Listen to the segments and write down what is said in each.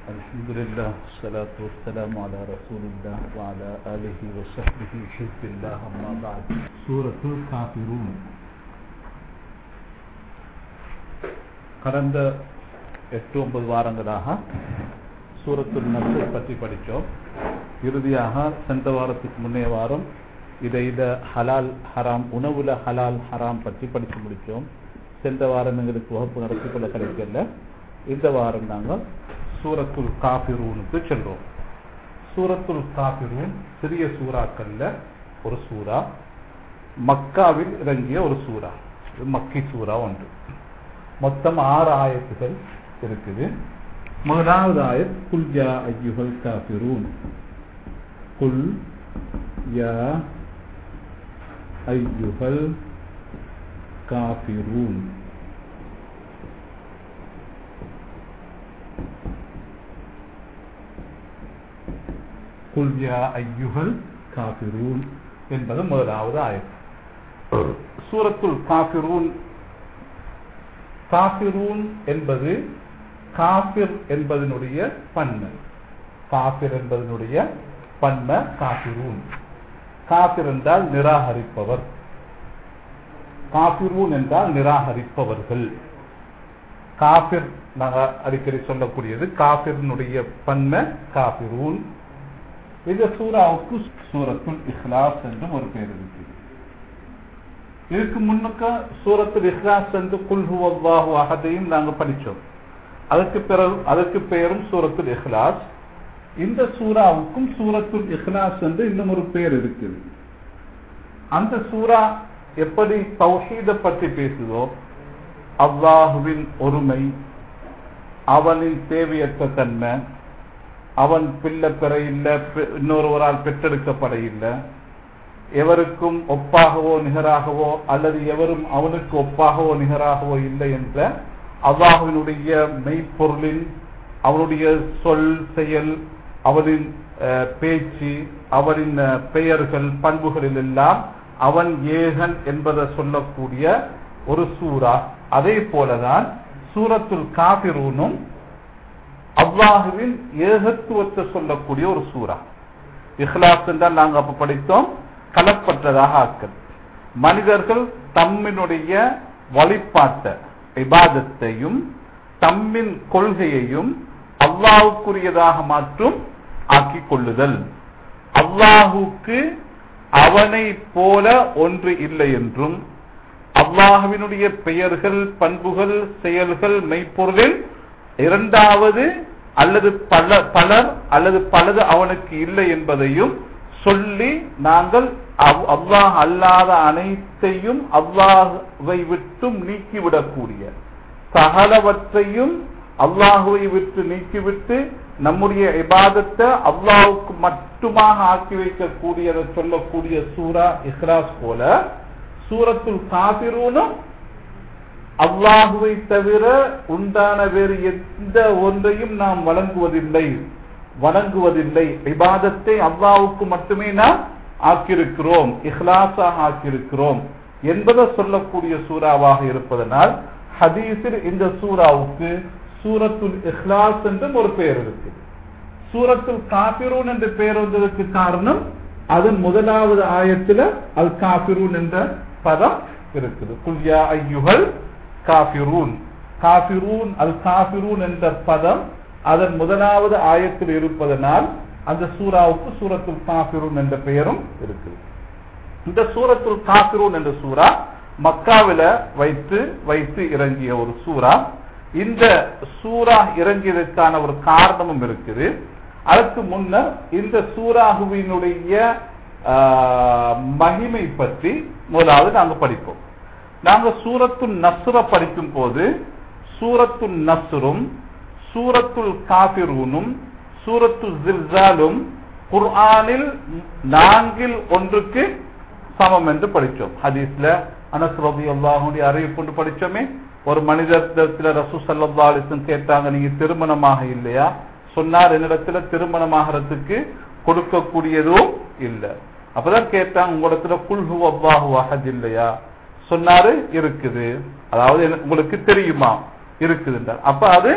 الحمد لله والصلاة والسلام على رسول الله وعلى آله وصحبه حزب الله أما بعد سورة الكافرون கடந்த எட்டு ஒன்பது வாரங்களாக சூரத்துல் நசை பற்றி படித்தோம் இறுதியாக சென்ற வாரத்துக்கு முன்னே வாரம் இதை இத ஹலால் ஹராம் உணவுல ஹலால் ஹராம் பற்றி படித்து முடித்தோம் சென்ற வாரம் எங்களுக்கு வகுப்பு நடத்தி கொள்ள கிடைக்கல இந்த வாரம் நாங்கள் சூரத்துல் காபிரூனுக்கு செல்றோம் சூரத்துல் காபிரூன் சிறிய சூறாக்கள்ல ஒரு சூறா மக்காவில் இறங்கிய ஒரு சூறா இது மக்கி சூறா ஒன்று மொத்தம் ஆறு ஆயத்துகள் இருக்குது முதலாவது ஆயத் குல் யா ஐயுகள் காபிரூன் குல் யா ஐயுகள் காபிரூன் குல் யா ஐயுகள் காபிரூன் என்பது முதலாவது ஆயத் சூரத்துல் காபிரூன் காபிரூன் என்பது காபிர் என்பதனுடைய பன்மை காபிர் என்பதனுடைய பன்மை காபிரூன் காபிர் என்றால் நிராகரிப்பவர் காபிரூன் என்றால் நிராகரிப்பவர்கள் காபிர் நாங்கள் அடிக்கடி சொல்லக்கூடியது காபிரினுடைய பன்மை காபிரூன் இந்த சூறாவுக்கு சூரத்துல் இஹ்லாஸ் என்றும் ஒரு பேர் இருக்கு இதுக்கு முன்னுக்க சூரத்துல் இஹ்லாஸ் என்று குல்ஹு அல்லாஹு அகதையும் நாங்க படிச்சோம் அதற்கு பிறகு அதற்கு பெயரும் சூரத்துல் இஹ்லாஸ் இந்த சூறாவுக்கும் சூரத்துல் இஹ்லாஸ் என்று இன்னும் ஒரு பேர் இருக்குது அந்த சூறா எப்படி தௌஹீத பற்றி பேசுதோ அல்லாஹுவின் ஒருமை அவனின் தேவையற்ற தன்மை அவன் பிள்ளை பெற இல்லை இன்னொருவரால் பெற்றெடுக்கப்பட இல்லை எவருக்கும் ஒப்பாகவோ நிகராகவோ அல்லது எவரும் அவனுக்கு ஒப்பாகவோ நிகராகவோ இல்லை என்ற அல்லாஹுவினுடைய மெய்ப்பொருளின் அவனுடைய சொல் செயல் அவனின் பேச்சு அவனின் பெயர்கள் பண்புகளில் எல்லாம் அவன் ஏகன் என்பதை சொல்லக்கூடிய ஒரு சூறா அதே போலதான் சூரத்துல் காபிரூனும் அல்லாஹுவின் ஏகத்துவத்தை சொல்லக்கூடிய ஒரு சூறா இஹ்லாஸ் என்றால் நாங்கள் அப்ப படித்தோம் கலப்பற்றதாக ஆக்கல் மனிதர்கள் தம்மினுடைய வழிபாட்ட விவாதத்தையும் தம்மின் கொள்கையையும் அல்லாஹுக்குரியதாக மாற்றும் ஆக்கிக் கொள்ளுதல் அல்லாஹுக்கு அவனை போல ஒன்று இல்லை என்றும் அல்லாஹுவினுடைய பெயர்கள் பண்புகள் செயல்கள் மெய்ப்பொருளில் இரண்டாவது அல்லது பல பலர் அல்லது பலது அவனுக்கு இல்லை என்பதையும் சொல்லி நாங்கள் அல்லாஹ் அல்லாத அனைத்தையும் அல்லாஹுவை விட்டும் நீக்கிவிடக்கூடிய சகலவற்றையும் அல்லாஹுவை விட்டு நீக்கிவிட்டு நம்முடைய இபாதத்தை அல்லாஹுக்கு மட்டுமாக ஆக்கி வைக்கக்கூடியதை சொல்லக்கூடிய சூரா இஹ்ராஸ் போல சூரத்துல் காபிரூனும் அல்லாஹுவை தவிர உண்டான வேறு எந்த ஒன்றையும் நாம் வழங்குவதில்லை வணங்குவதில்லை விவாதத்தை அல்லாவுக்கு மட்டுமே நாம் ஆக்கியிருக்கிறோம் இஹ்லாஸாக ஆக்கியிருக்கிறோம் என்பதை சொல்லக்கூடிய சூறாவாக இருப்பதனால் ஹதீஸில் இந்த சூறாவுக்கு சூரத்துல் இஹ்லாஸ் என்றும் ஒரு பெயர் இருக்கு சூரத்துல் காபிரூன் என்ற பெயர் வந்ததற்கு காரணம் அதன் முதலாவது ஆயத்தில் அல் காபிரூன் என்ற பதம் இருக்குது குல்யா ஐயுகள் காபிரூன் காபிரூன் அல் காபிரூன் என்ற பதம் அதன் முதலாவது ஆயத்தில் இருப்பதனால் அந்த சூறாவுக்கு சூரத்துல் காபிரூன் என்ற பெயரும் இருக்கு இந்த சூரத்துல் காபிரூன் என்ற சூறா மக்காவில வைத்து வைத்து இறங்கிய ஒரு சூறா இந்த சூறா இறங்கியதற்கான ஒரு காரணமும் இருக்குது அதற்கு முன்னர் இந்த சூறாகுவினுடைய மகிமை பற்றி முதலாவது நாங்க படிப்போம் நாங்க சூரத்து நசுர படிக்கும் போது சூரத்து நசுரும் சூரத்துல் காபிரூனும் சூரத்து ஜில்சாலும் குர்ஆனில் நான்கில் ஒன்றுக்கு சமம் என்று படித்தோம் ஹதீஸ்ல அனஸ்ரதி அல்லாஹுடைய அறிவிப்பு படிச்சோமே ஒரு மனிதத்தில் ரசூ சல்லா அலிசன் கேட்டாங்க நீங்க திருமணமாக இல்லையா சொன்னார் என்னிடத்துல திருமணமாகறதுக்கு கொடுக்கக்கூடியதும் இல்லை அப்பதான் கேட்டாங்க உங்களிடத்துல குல்ஹு அல்லாஹு அஹத் இல்லையா சொன்னாரு இருக்குது அதாவது உங்களுக்கு தெரியுமா இருக்குதுன்றார் அப்ப அது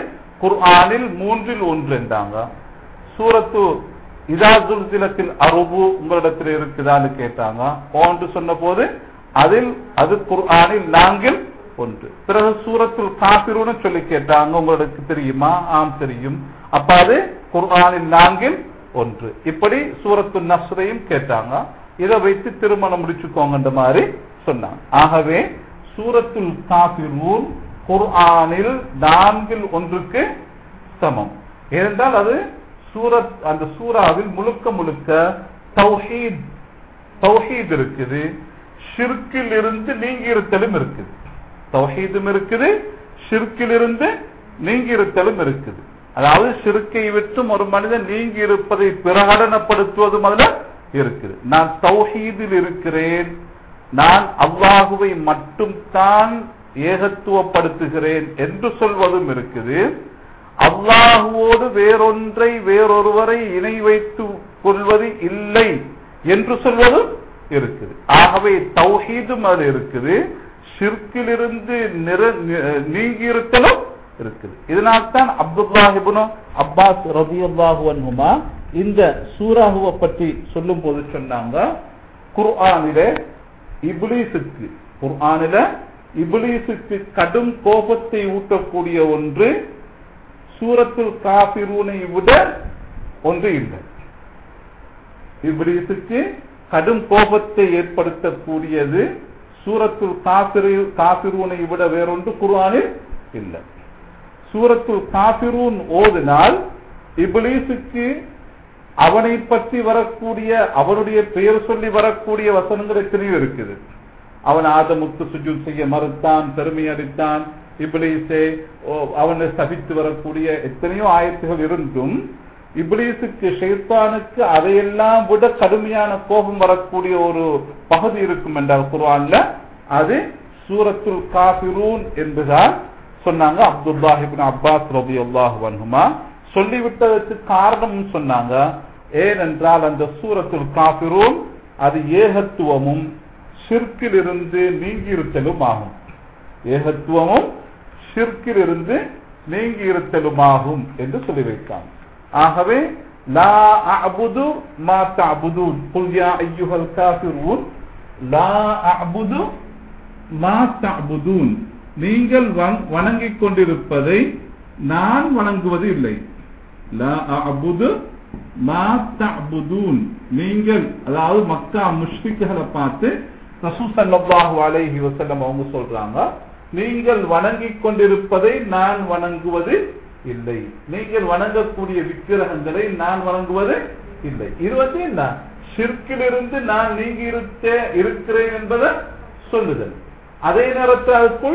குர்ஆனில் மூன்றில் ஒன்று என்றாங்க சூரத்து இதாசுல் சிலத்தில் அருபு உங்களிடத்தில் இருக்குதான்னு கேட்டாங்க ஓன்று சொன்ன போது அதில் அது குர்ஆனில் நான்கில் ஒன்று பிறகு சூரத்துல் காபிருன்னு சொல்லி கேட்டாங்க உங்களுக்கு தெரியுமா ஆம் தெரியும் அப்ப அது குர்ஆனில் நான்கில் ஒன்று இப்படி சூரத்து நஸ்ரையும் கேட்டாங்க இதை வைத்து திருமணம் முடிச்சுக்கோங்கன்ற மாதிரி சொன்னாங்க ஆகவே சூரத்துல் காபிரூன் குர்ஆனில் நான்கில் ஒன்றுக்கு சமம் ஏனென்றால் அது சூரத் அந்த சூறாவில் முழுக்க முழுக்க தௌஹீத் தௌஹீத் இருக்குது ஷிர்கில் இருந்து நீங்கி இருத்தலும் இருக்குது தௌஹீதும் இருக்குது ஷிர்கில் இருந்து நீங்கி இருத்தலும் இருக்குது அதாவது ஷிர்கை விட்டும் ஒரு மனிதன் நீங்கி இருப்பதை பிரகடனப்படுத்துவதும் அதுல இருக்குது நான் தௌஹீதில் இருக்கிறேன் நான் அல்லாஹுவை மட்டும் தான் ஏகத்துவப்படுத்துகிறேன் என்று சொல்வதும் இருக்குது அல்லாஹுவோடு வேறொன்றை வேறொருவரை இணை வைத்து கொள்வது இல்லை என்று சொல்வதும் இருக்குது ஆகவே தௌஹீதும் அது இருக்குது ஷிர்கிலிருந்து நீங்கி இருத்தலும் இருக்குது இதனால்தான் அப்துல்லாஹிபுனு அப்பாஸ் ரபி அல்லாஹுவன்ஹுமா இந்த சூராகுவை பற்றி சொல்லும் போது சொன்னாங்க குர்ஆனில இப்லீஸுக்கு குர்ஆனில இப்லீஸுக்கு கடும் கோபத்தை ஊட்டக்கூடிய ஒன்று சூரத்துல் காபிரூனை விட ஒன்று இல்லை இப்லீஸுக்கு கடும் கோபத்தை ஏற்படுத்தக்கூடியது சூரத்துல் காபிரு காபிரூனை விட வேறொன்று குர்ஆனில் இல்லை சூரத்துல் காபிரூன் ஓதினால் இப்லீஸுக்கு அவனை பற்றி வரக்கூடிய அவனுடைய பெயர் சொல்லி வரக்கூடிய வசனங்கள் எத்தனையோ இருக்குது அவன் ஆதமுக்கு சுஜூத் செய்ய மறுத்தான் பெருமை அடித்தான் இப்லீஸே அவனை சபித்து வரக்கூடிய எத்தனையோ ஆயத்துகள் இருந்தும் இப்லீஸுக்கு ஷைத்தானுக்கு அதையெல்லாம் விட கடுமையான கோபம் வரக்கூடிய ஒரு பகுதி இருக்கும் என்றால் குர்ஆன்ல அது சூரத்துல் காபிரூன் என்பதுதான் சொன்னாங்க அப்துல்லாஹிபின் அப்பாஸ் ரபி அல்லாஹ் வன்ஹுமா சொல்லிவிட்டதற்கு காரணம் சொன்னாங்க ஏனென்றால் அந்த சூரத்துல் காபிரூன் அது ஏகத்துவமும் ஷிர்கில் இருந்து நீங்கியிருத்தலும் ஆகும் ஏகத்துவமும் ஷிர்கில் இருந்து நீங்கி இருத்தலுமாகும் என்று சொல்லி வைத்தாங்க ஆகவே லா அபுது மா தஅபுதூன் குல் யா அய்யுஹல் காஃபிரூன் லா அபுது மா தஅபுதூன் நீங்கள் வணங்கிக் கொண்டிருப்பதை நான் வணங்குவது இல்லை லா அபுது மா தஅபுதூன் நீங்கள் அதாவது மக்கா முஷ்ரிக்குகளை பார்த்து ரசூல் ஸல்லல்லாஹு அலைஹி வஸல்லம் அவங்க சொல்றாங்க நீங்கள் வணங்கிக் கொண்டிருப்பதை நான் வணங்குவது இல்லை நீங்கள் வணங்கக்கூடிய விக்கிரகங்களை நான் வணங்குவது இல்லை இது வந்து என்ன ஷிர்கிலிருந்து நான் நீங்கி இருக்க இருக்கிறேன் என்பதை சொல்லுதல் அதே நேரத்தில் அதுக்குள்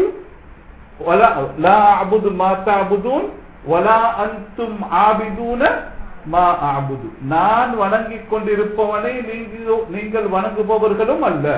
லா அபுது மா தஅபுதூன் வலா அன்தும் ஆபிதூன மா அபுது நான் வணங்கிக் கொண்டிருப்பவனை நீங்கள் நீங்கள் வணங்குபவர்களும் அல்ல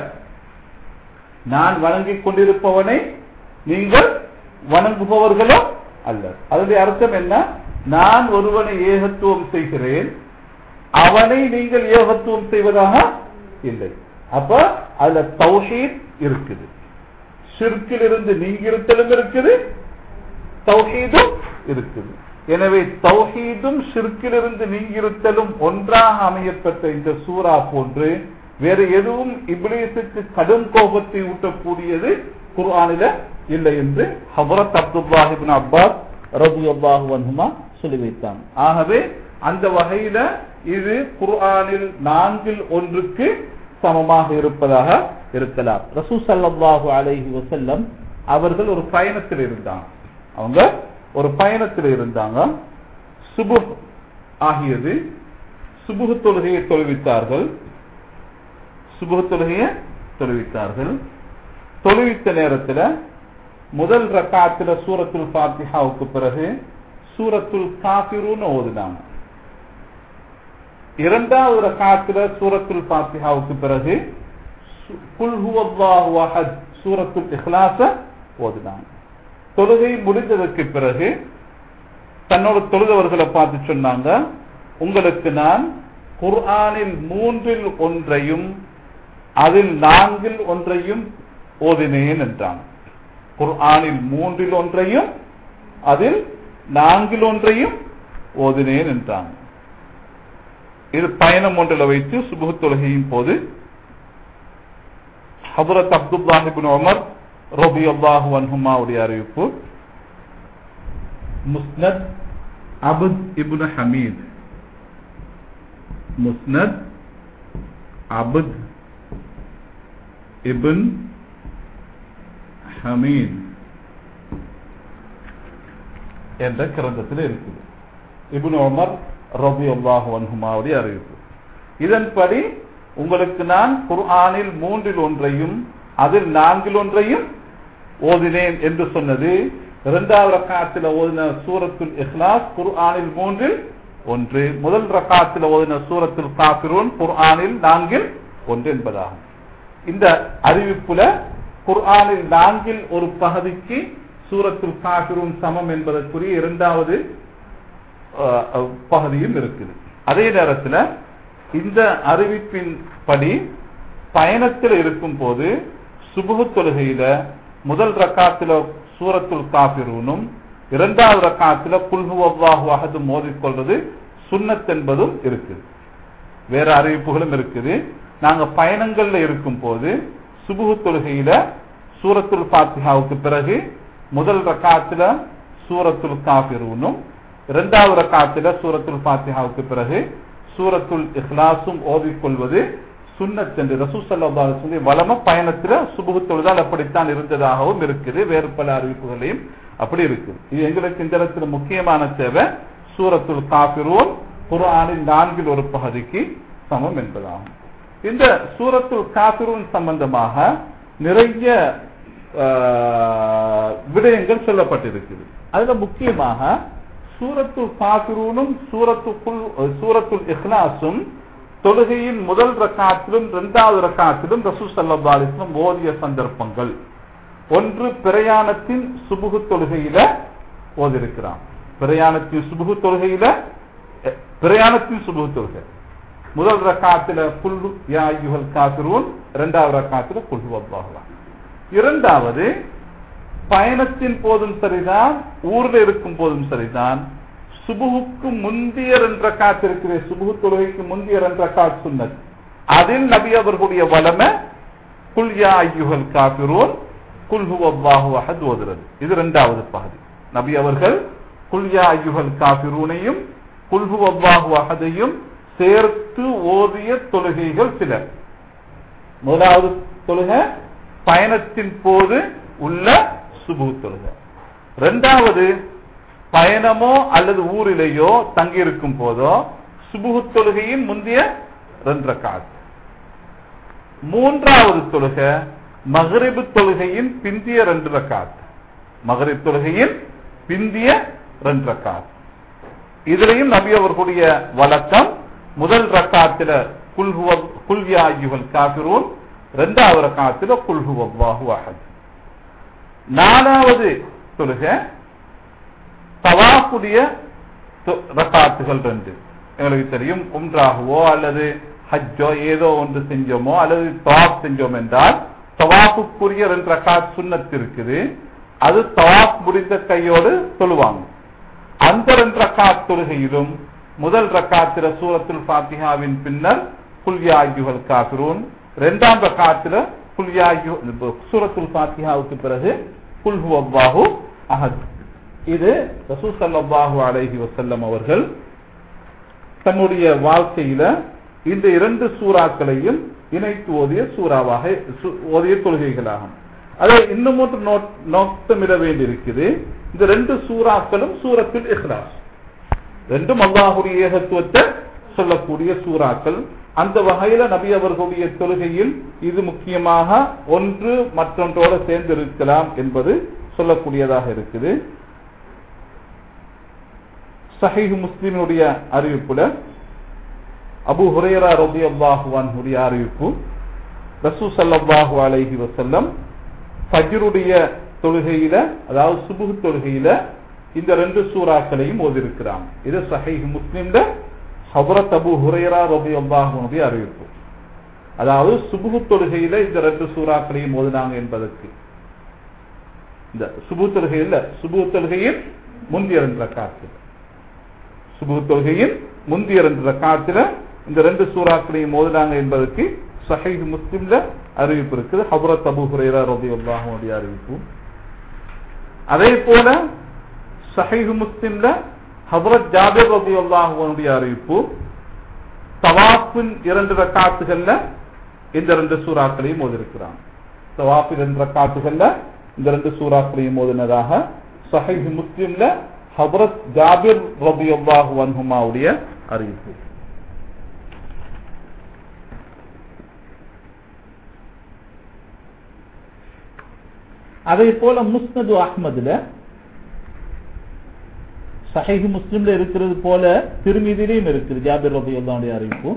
நான் வணங்கிக் கொண்டிருப்பவனை நீங்கள் வணங்குபவர்களும் அல்ல அதனுடைய அர்த்தம் என்ன நான் ஒருவனை ஏகத்துவம் செய்கிறேன் அவனை நீங்கள் ஏகத்துவம் செய்வதாக இல்லை அப்ப அதுல தௌஹீத் இருக்குது ஷிர்கில் இருந்து நீங்கிருத்தலும் இருக்குது தௌஹீதும் இருக்குது எனவே தௌஹீதும் ஷிர்கிலிருந்து நீங்கிருத்தலும் ஒன்றாக அமையப்பட்ட இந்த சூரா போன்று வேறு எதுவும் இப்லீஸுக்கு கடும் கோபத்தை ஊட்டக்கூடியது குர்ஆனில இல்லை என்று ஹபரத் அப்துல்லாஹிபின் அப்பாஸ் ரபு அல்லாஹு வன்ஹுமா சொல்லி வைத்தாங்க ஆகவே அந்த வகையில இது குர்ஆனில் நான்கில் ஒன்றுக்கு சமமாக இருப்பதாக இருக்கலாம் ரசூ சல்லாஹு அலைஹி வசல்லம் அவர்கள் ஒரு பயணத்தில் இருந்தாங்க அவங்க ஒரு பயணத்தில் இருந்தாங்க சுபு ஆகியது சுபுகு தொழுகையை தொழுவித்தார்கள் சுபுகு தொழுகையை தொழுவித்தார்கள் தொழுவித்த நேரத்தில் முதல் ரக்காத்துல சூரத்துல் ஃபாத்திஹாவுக்கு பிறகு சூரத்துல் காபிரூன்னு ஓதுனாங்க இரண்டாவது ரக்காத்துல சூரத்துல் ஃபாத்திஹாவுக்கு பிறகு குல் ஹுவல்லாஹு அஹத் சூரத்துல் இஹ்லாஸ ஓதுனாங்க தொழுகை முடிந்ததற்கு பிறகு தன்னோட தொழுதவர்களை பார்த்து சொன்னாங்க உங்களுக்கு நான் குர்ஆனில் மூன்றில் ஒன்றையும் அதில் நான்கில் ஒன்றையும் ஓதினேன் என்றான் குர்ஆனில் மூன்றில் ஒன்றையும் அதில் நான்கில் ஒன்றையும் ஓதினேன் என்றாங்க இது பயணம் ஒன்றில் வைத்து சுபுகு தொழுகையின் போது ஹபரத் அப்துல்லாஹிபின் உமர் ரபி அல்லாஹு அன்ஹுமாவுடைய அறிவிப்பு முஸ்னத் அபுத் இப்னு ஹமீத் முஸ்னத் அபுத் இபின் ஹமீத் என்ற கிரந்தத்தில் இருக்குது இபுன் உமர் ரபி அல்லாஹு அன்ஹுமாவுடைய அறிவிப்பு இதன்படி உங்களுக்கு நான் குர்ஆனில் மூன்றில் ஒன்றையும் அதில் நான்கில் ஒன்றையும் ஓதினேன் என்று சொன்னது இரண்டாவது ரக்காத்தில் ஓதின சூரத்துல் இஹ்லாஸ் குர்ஆனில் மூன்றில் ஒன்று முதல் ரக்காத்தில் ஓதின சூரத்துல் காபிரூன் குர்ஆனில் நான்கில் ஒன்று என்பதாகும் இந்த அறிவிப்புல குர்ஆனில் நான்கில் ஒரு பகுதிக்கு சூரத்துல் காபிரூன் சமம் என்பதற்குரிய இரண்டாவது பகுதியும் இருக்குது அதே நேரத்தில் இந்த அறிவிப்பின் படி பயணத்தில் இருக்கும் போது சுபுகு தொழுகையில முதல் ரக்காத்துல சூரத்துல் காபிரூனும் இரண்டாவது ரக்காத்துல குல்ஹு அல்லாஹு அஹது மோதிக்கொள்வது சுன்னத் என்பதும் இருக்குது வேற அறிவிப்புகளும் இருக்குது நாங்க பயணங்கள்ல இருக்கும் போது சுபுகு தொழுகையில சூரத்துல் பாத்திஹாவுக்கு பிறகு முதல் ரக்காத்துல சூரத்துல் காபிரூனும் இரண்டாவது ரக்காத்துல சூரத்துல் பாத்திஹாவுக்கு பிறகு சூரத்துல் இஹ்லாசும் ஓதிக்கொள்வது சுன்னத் என்று ரசூசல்லி வளம பயணத்துல சுபுகு தொழுதால் அப்படித்தான் இருந்ததாகவும் இருக்குது வேறு பல அறிவிப்புகளையும் அப்படி இருக்கு இது எங்களுக்கு இந்த இடத்துல முக்கியமான தேவை சூரத்துல் காபிரூன் குரானின் நான்கில் ஒரு பகுதிக்கு சமம் என்பதாகும் இந்த சூரத்துல் காபிரூன் சம்பந்தமாக நிறைய விடயங்கள் சொல்லப்பட்டிருக்குது அதுல முக்கியமாக சூரத்துல் காபிரூனும் சூரத்துக்குள் சூரத்துல் இஹ்லாசும் தொழுகையின் முதல் ரக்காத்திலும் இரண்டாவது ரக்காத்திலும் ரசூ சல்லா அலிஸ்லம் ஓதிய சந்தர்ப்பங்கள் ஒன்று பிரயாணத்தின் சுபுகு தொழுகையில ஓதிருக்கிறான் பிரயாணத்தின் சுபுகு தொழுகையில பிரயாணத்தின் சுபுகு தொழுகை முதல் ரக்காத்துல குல்லு யாயுகள் காசிருவன் இரண்டாவது ரக்காத்துல குல்ஹு அல்லாஹலாம் இரண்டாவது பயணத்தின் போதும் சரிதான் ஊர்ல இருக்கும் போதும் சரிதான் சுபுகுக்கு முந்திய ரெண்டு ரக்காத் இருக்கிற சுபுகு தொழுகைக்கு முந்திய ரெண்டு ரக்காத் சொன்னது அதில் நபி அவர்களுடைய வளமை குல்யா ஐயுகள் காபிரோன் குல்ஹு அல்லாஹு அஹத் ஓதுறது இது இரண்டாவது பகுதி நபி அவர்கள் குல்யா ஐயுகள் காபிரூனையும் குல்ஹு அல்லாஹு அஹதையும் சேர்த்து ஓதிய தொழுகைகள் சில முதலாவது தொழுகை பயணத்தின் போது உள்ள சுபு தொழுகை இரண்டாவது பயணமோ அல்லது ஊரிலேயோ தங்கியிருக்கும் போதோ சுபுகு தொழுகையின் முந்தைய ரெண்டு காத்து மூன்றாவது தொழுகை மகரிபு தொழுகையின் பிந்திய ரெண்டு ரக்காத் மகரிப் தொழுகையின் பிந்திய ரெண்டு ரக்காத் இதுலையும் நபி அவர்களுடைய வழக்கம் முதல் ரக்காத்தில குல்வியாயுகள் காபிரூன் இரண்டாவது ரக்காத்தில குல்ஹுவாஹு அஹத் நாலாவது தொழுகை தவாக்குடைய ரக்காத்துகள் ரெண்டு எங்களுக்கு தெரியும் உம்ராகவோ அல்லது ஹஜ்ஜோ ஏதோ ஒன்று செஞ்சோமோ அல்லது தவாப் செஞ்சோம் என்றால் தவாப்புக்குரிய ரெண்டு ரக்காத் சுண்ணத்து இருக்குது அது தவாப் முடிந்த கையோடு சொல்லுவாங்க அந்த ரெண்டு ரக்காத் தொழுகையிலும் முதல் ரக்காத்தில சூரத்துல் பாத்திகாவின் பின்னர் குல்யாயுகள் காபிரூன் இரண்டாம் ரக்காத்தில குல்யாயு சூரத்துல் பாத்திகாவுக்கு பிறகு குல்ஹு அவ்வாஹு அஹத் இது ரசூ சல்லாஹு அலைஹி வசல்லம் அவர்கள் தன்னுடைய வாழ்க்கையில இந்த இரண்டு சூறாக்களையும் இணைத்து ஓதிய சூறாவாக ஓதிய தொழுகைகளாகும் அதை இன்னும் ஒன்று நோக்கமிட வேண்டியிருக்குது இந்த ரெண்டு சூறாக்களும் சூரத்தில் இஹ்லாஸ் ரெண்டும் அல்லாஹுடைய ஏகத்துவத்தை சொல்லக்கூடிய சூறாக்கள் அந்த வகையில நபி அவர்களுடைய தொழுகையில் இது முக்கியமாக ஒன்று மற்றொன்றோடு சேர்ந்து இருக்கலாம் என்பது சொல்லக்கூடியதாக இருக்குது சஹீஹ் முஸ்லிமுடைய அறிவிப்புல அபு ஹுரேரா ரபி அல்லாஹுவானுடைய அறிவிப்பு ரசூ சல்லாஹு அலைஹி வசல்லம் ஃபஜ்ருடைய தொழுகையில அதாவது சுபுகு தொழுகையில இந்த ரெண்டு சூறாக்களையும் ஓதிருக்கிறான் இது சஹீஹ் முஸ்லிம்ல ஹபரத் அபு ஹுரேரா ரபி அல்லாஹுனுடைய அறிவிப்பு அதாவது சுபுகு தொழுகையில இந்த ரெண்டு சூறாக்களையும் ஓதினாங்க என்பதற்கு இந்த சுபு தொழுகையில் சுபு தொழுகையில் முந்தைய ரெண்டு ரக்காத்தில் சுபு தொழுகையின் முந்தைய ரெண்டு ரக்காத்துல இந்த ரெண்டு சூறாக்களையும் மோதினாங்க என்பதற்கு சஹீஹ் முஸ்லிம்ல அறிவிப்பு இருக்குது ஹபரத் அபு ஹுரைரா ரபியுல்லாஹுடைய அறிவிப்பு அதே போல சஹீஹ் முஸ்லிம்ல ஹபரத் ஜாபிர் ரபியுல்லாஹுடைய அறிவிப்பு தவாஃபின் இரண்டு ரக்காத்துகள்ல இந்த ரெண்டு சூறாக்களையும் மோதிருக்கிறான் தவாஃபின் ரெண்டு ரக்காத்துகள்ல இந்த ரெண்டு சூறாக்களையும் மோதினதாக சஹீஹ் முஸ்லிம்ல ஹபரத் ஜாபிர் ரபியுல்லாஹு அன்ஹுமாவுடைய அறிவிப்பு அதே போல முஸ்னது அஹ்மதுல சஹீஹ் முஸ்லிம்ல இருக்கிறது போல திருமீதிலையும் இருக்குது ஜாபிர் ரபியுல்லாவுடைய அறிவிப்பு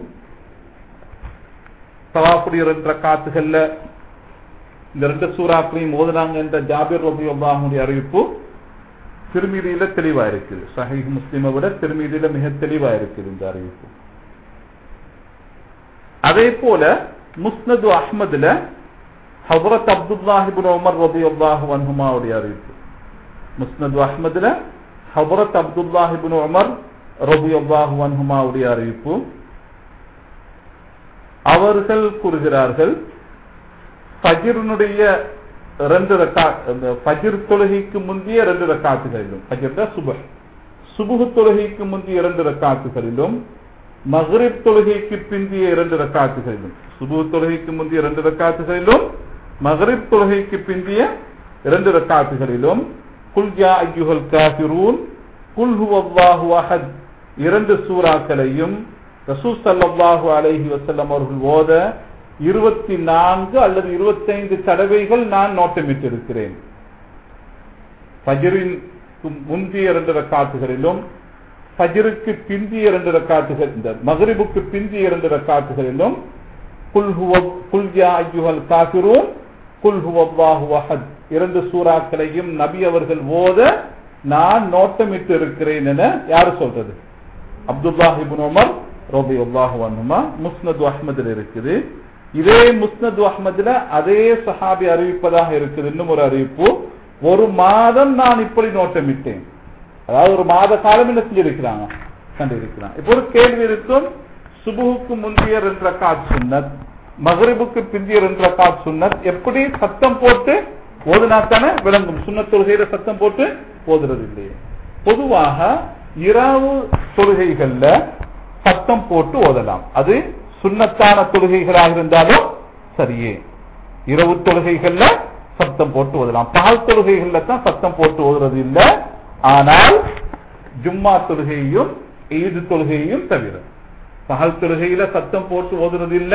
தவாஃபுடைய ரெண்டு ரக்காத்துகள்ல இந்த ரெண்டு சூறாக்களையும் மோதினாங்க என்ற ஜாபிர் ரபியுல்லாஹுடைய அறிவிப்பு திருமீதியில தெளிவா இருக்குது சஹீஹ் முஸ்லிமை விட திருமீதியில மிக தெளிவா இருக்குது இந்த அறிவிப்பு அதே போல முஸ்னது அஹ்மதுல ஹசரத் அப்துல்லாஹிபின் உமர் ரபி அல்லாஹு வன்ஹுமாவுடைய அறிவிப்பு முஸ்னது அஹ்மதுல ஹசரத் அப்துல்லாஹிபின் உமர் ரபி அல்லாஹு வன்ஹுமாவுடைய அறிவிப்பு அவர்கள் கூறுகிறார்கள் ஃபஜிருனுடைய ரெண்டு ரக்கா ஃபஜிர் தொழுகைக்கு முந்தைய ரெண்டு ரக்காத்துகளிலும் ஃபஜிர் தான் சுபஹ் சுபுகு தொழுகைக்கு முந்தைய இரண்டு ரக்காத்துகளிலும் மகரிப் தொழுகைக்கு பிந்திய இரண்டு ரக்காத்துகளிலும் சுபு தொழுகைக்கு முந்தைய இரண்டு ரக்காத்துகளிலும் மகரிப் தொழுகைக்கு பிந்திய இரண்டு ரக்காத்துகளிலும் குல்ஜா ஐயுகல் காபிரூன் குல் ஹுவல்லாஹு அஹத் இரண்டு சூறாக்களையும் ரசூல் ஸல்லல்லாஹு அலைஹி வஸல்லம் அவர்கள் ஓத இருபத்தி நான்கு அல்லது இருபத்தைந்து தடவைகள் நான் நோட்டமிட்டிருக்கிறேன் ஃபஜ்ரின் முந்தைய இரண்டு ரக்காத்துகளிலும் ஃபஜ்ருக்கு பிந்திய இரண்டு ரக்காத்துகள் இந்த மகரிபுக்கு பிந்திய இரண்டு ரக்காத்துகளிலும் குல் ஹுவ குல் யா அய்யுஹல் காஃபிரூன் குல் ஹுவல்லாஹு அஹத் இரண்டு சூறாக்களையும் நபி அவர்கள் ஓத நான் நோட்டமிட்டு இருக்கிறேன் என யாரு சொல்றது அப்துல்லாஹ் இப்னு உமர் ரலியல்லாஹு அன்ஹுமா முஸ்னது அஹ்மதில் இருக்குது இதே முஸ்னது அஹ்மதுல அதே சஹாபி அறிவிப்பதாக இருக்குது இன்னும் ஒரு அறிவிப்பு ஒரு மாதம் நான் இப்படி நோட்டமிட்டேன் அதாவது ஒரு மாத காலம் என்ன செஞ்சிருக்கிறாங்க கண்டிருக்கிறான் இப்போ ஒரு கேள்வி இருக்கும் சுபுகுக்கு முந்தைய ரெண்டு ரக்காத் சுன்னத் மகரிபுக்கு பிந்திய ரெண்டு ரக்காத் சுன்னத் எப்படி சத்தம் போட்டு ஓதுனாத்தானே விளங்கும் சுண்ணத் தொழுகையில சத்தம் போட்டு ஓதுறது இல்லையே பொதுவாக இரவு தொழுகைகள்ல சத்தம் போட்டு ஓதலாம் அது சுண்ணத்தான தொழுகைகளாக இருந்தாலும் சரியே இரவு தொழுகைகள்ல சத்தம் போட்டு ஓதலாம் பகல் தொழுகைகள்ல தான் சத்தம் போட்டு ஓதுறது இல்ல ஆனால் ஜும்மா தொழுகையும் ஈது தொழுகையும் தவிர பகல் தொழுகையில சத்தம் போட்டு ஓதுறது இல்ல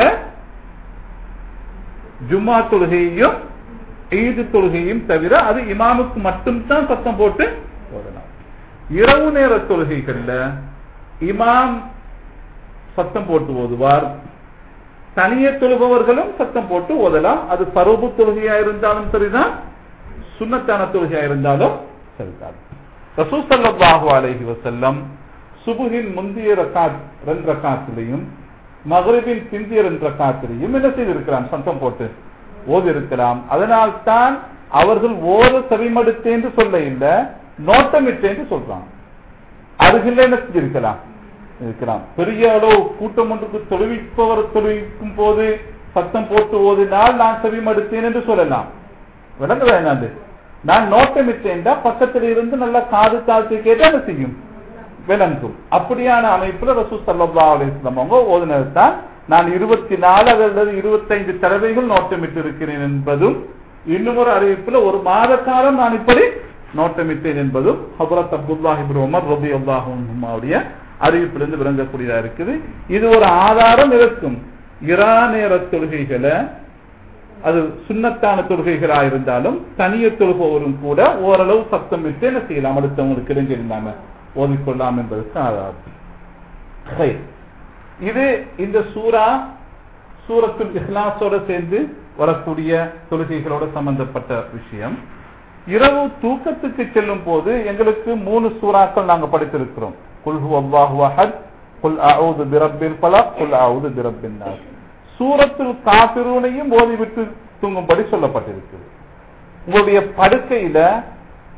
ஜும்மா தொழுகையும் ஈது தொழுகையும் தவிர அது இமாமுக்கு மட்டும்தான் சத்தம் போட்டு ஓதலாம் இரவு நேர தொழுகைகள்ல இமாம் சத்தம் போட்டு ஓதுவார் தனிய தொழுபவர்களும் சத்தம் போட்டு ஓதலாம் அது பருவ தொழுகையா இருந்தாலும் சரிதான் சுண்ணத்தான தொழுகையா இருந்தாலும் சரிதான் ரசூசல்லாஹு அலைஹி வசல்லம் சுபுகின் முந்தைய ரக்காத் ரெண்டு ரக்காத்திலையும் மகரிபின் பிந்திய ரெண்டு ரக்காத்திலையும் என்ன செய்திருக்கலாம் சத்தம் போட்டு ஓதி இருக்கலாம் அதனால் தான் அவர்கள் ஓத செவிமடுத்தேன் சொல்ல இல்லை நோட்டமிட்டேன் சொல்றாங்க அருகில் என்ன செஞ்சிருக்கலாம் இருக்கலாம் பெரிய அளவு கூட்டம் ஒன்றுக்கு தொழுவிப்பவர் தொழுவிக்கும் போது சத்தம் போட்டு ஓதினால் நான் செவிமடுத்தேன் என்று சொல்லலாம் விளங்குதா என்னது நான் நோட்டமிட்டேன் பக்கத்தில் இருந்து நல்லா காது தாழ்த்தி கேட்டா என்ன செய்யும் விளங்கும் அப்படியான அமைப்புல ரசூ சல்லா அலிஸ்லாம் அவங்க ஓதினதுதான் நான் இருபத்தி நாலு அல்லது இருபத்தைந்து தடவைகள் நோட்டமிட்டு இருக்கிறேன் என்பதும் இன்னும் ஒரு அறிவிப்புல ஒரு மாத காலம் நான் இப்படி நோட்டமிட்டேன் என்பதும் ஹபரத் அப்துல்லாஹிபின் உமர் ரபி அல்லாஹுடைய அறிவிப்பிலிருந்து விளங்கக்கூடியதா இருக்குது இது ஒரு ஆதாரம் இருக்கும் இரா நேர தொழுகைகளை அது சுண்ணத்தான தொழுகைகளா இருந்தாலும் தனிய தொழுபவரும் கூட ஓரளவு சத்தம் விட்டு என்ன செய்யலாம் அடுத்தவங்களுக்கு இடைஞ்சிருந்தாம ஓதிக்கொள்ளலாம் என்பதற்கு ஆதாரம் இது இந்த சூரா சூரத்துல் இஹ்லாஸோட சேர்ந்து வரக்கூடிய தொழுகைகளோட சம்பந்தப்பட்ட விஷயம் இரவு தூக்கத்துக்கு செல்லும் போது எங்களுக்கு மூணு சூறாக்கள் நாங்க படித்திருக்கிறோம் குல்ஹு அல்லாஹு அஹத் குல் அவுது பிரபில் பலக் குல் அவுது பிரபின் நாஸ் சூரத்தில் காபிரூனையும் ஓதிவிட்டு தூங்கும்படி சொல்லப்பட்டிருக்குது உங்களுடைய படுக்கையில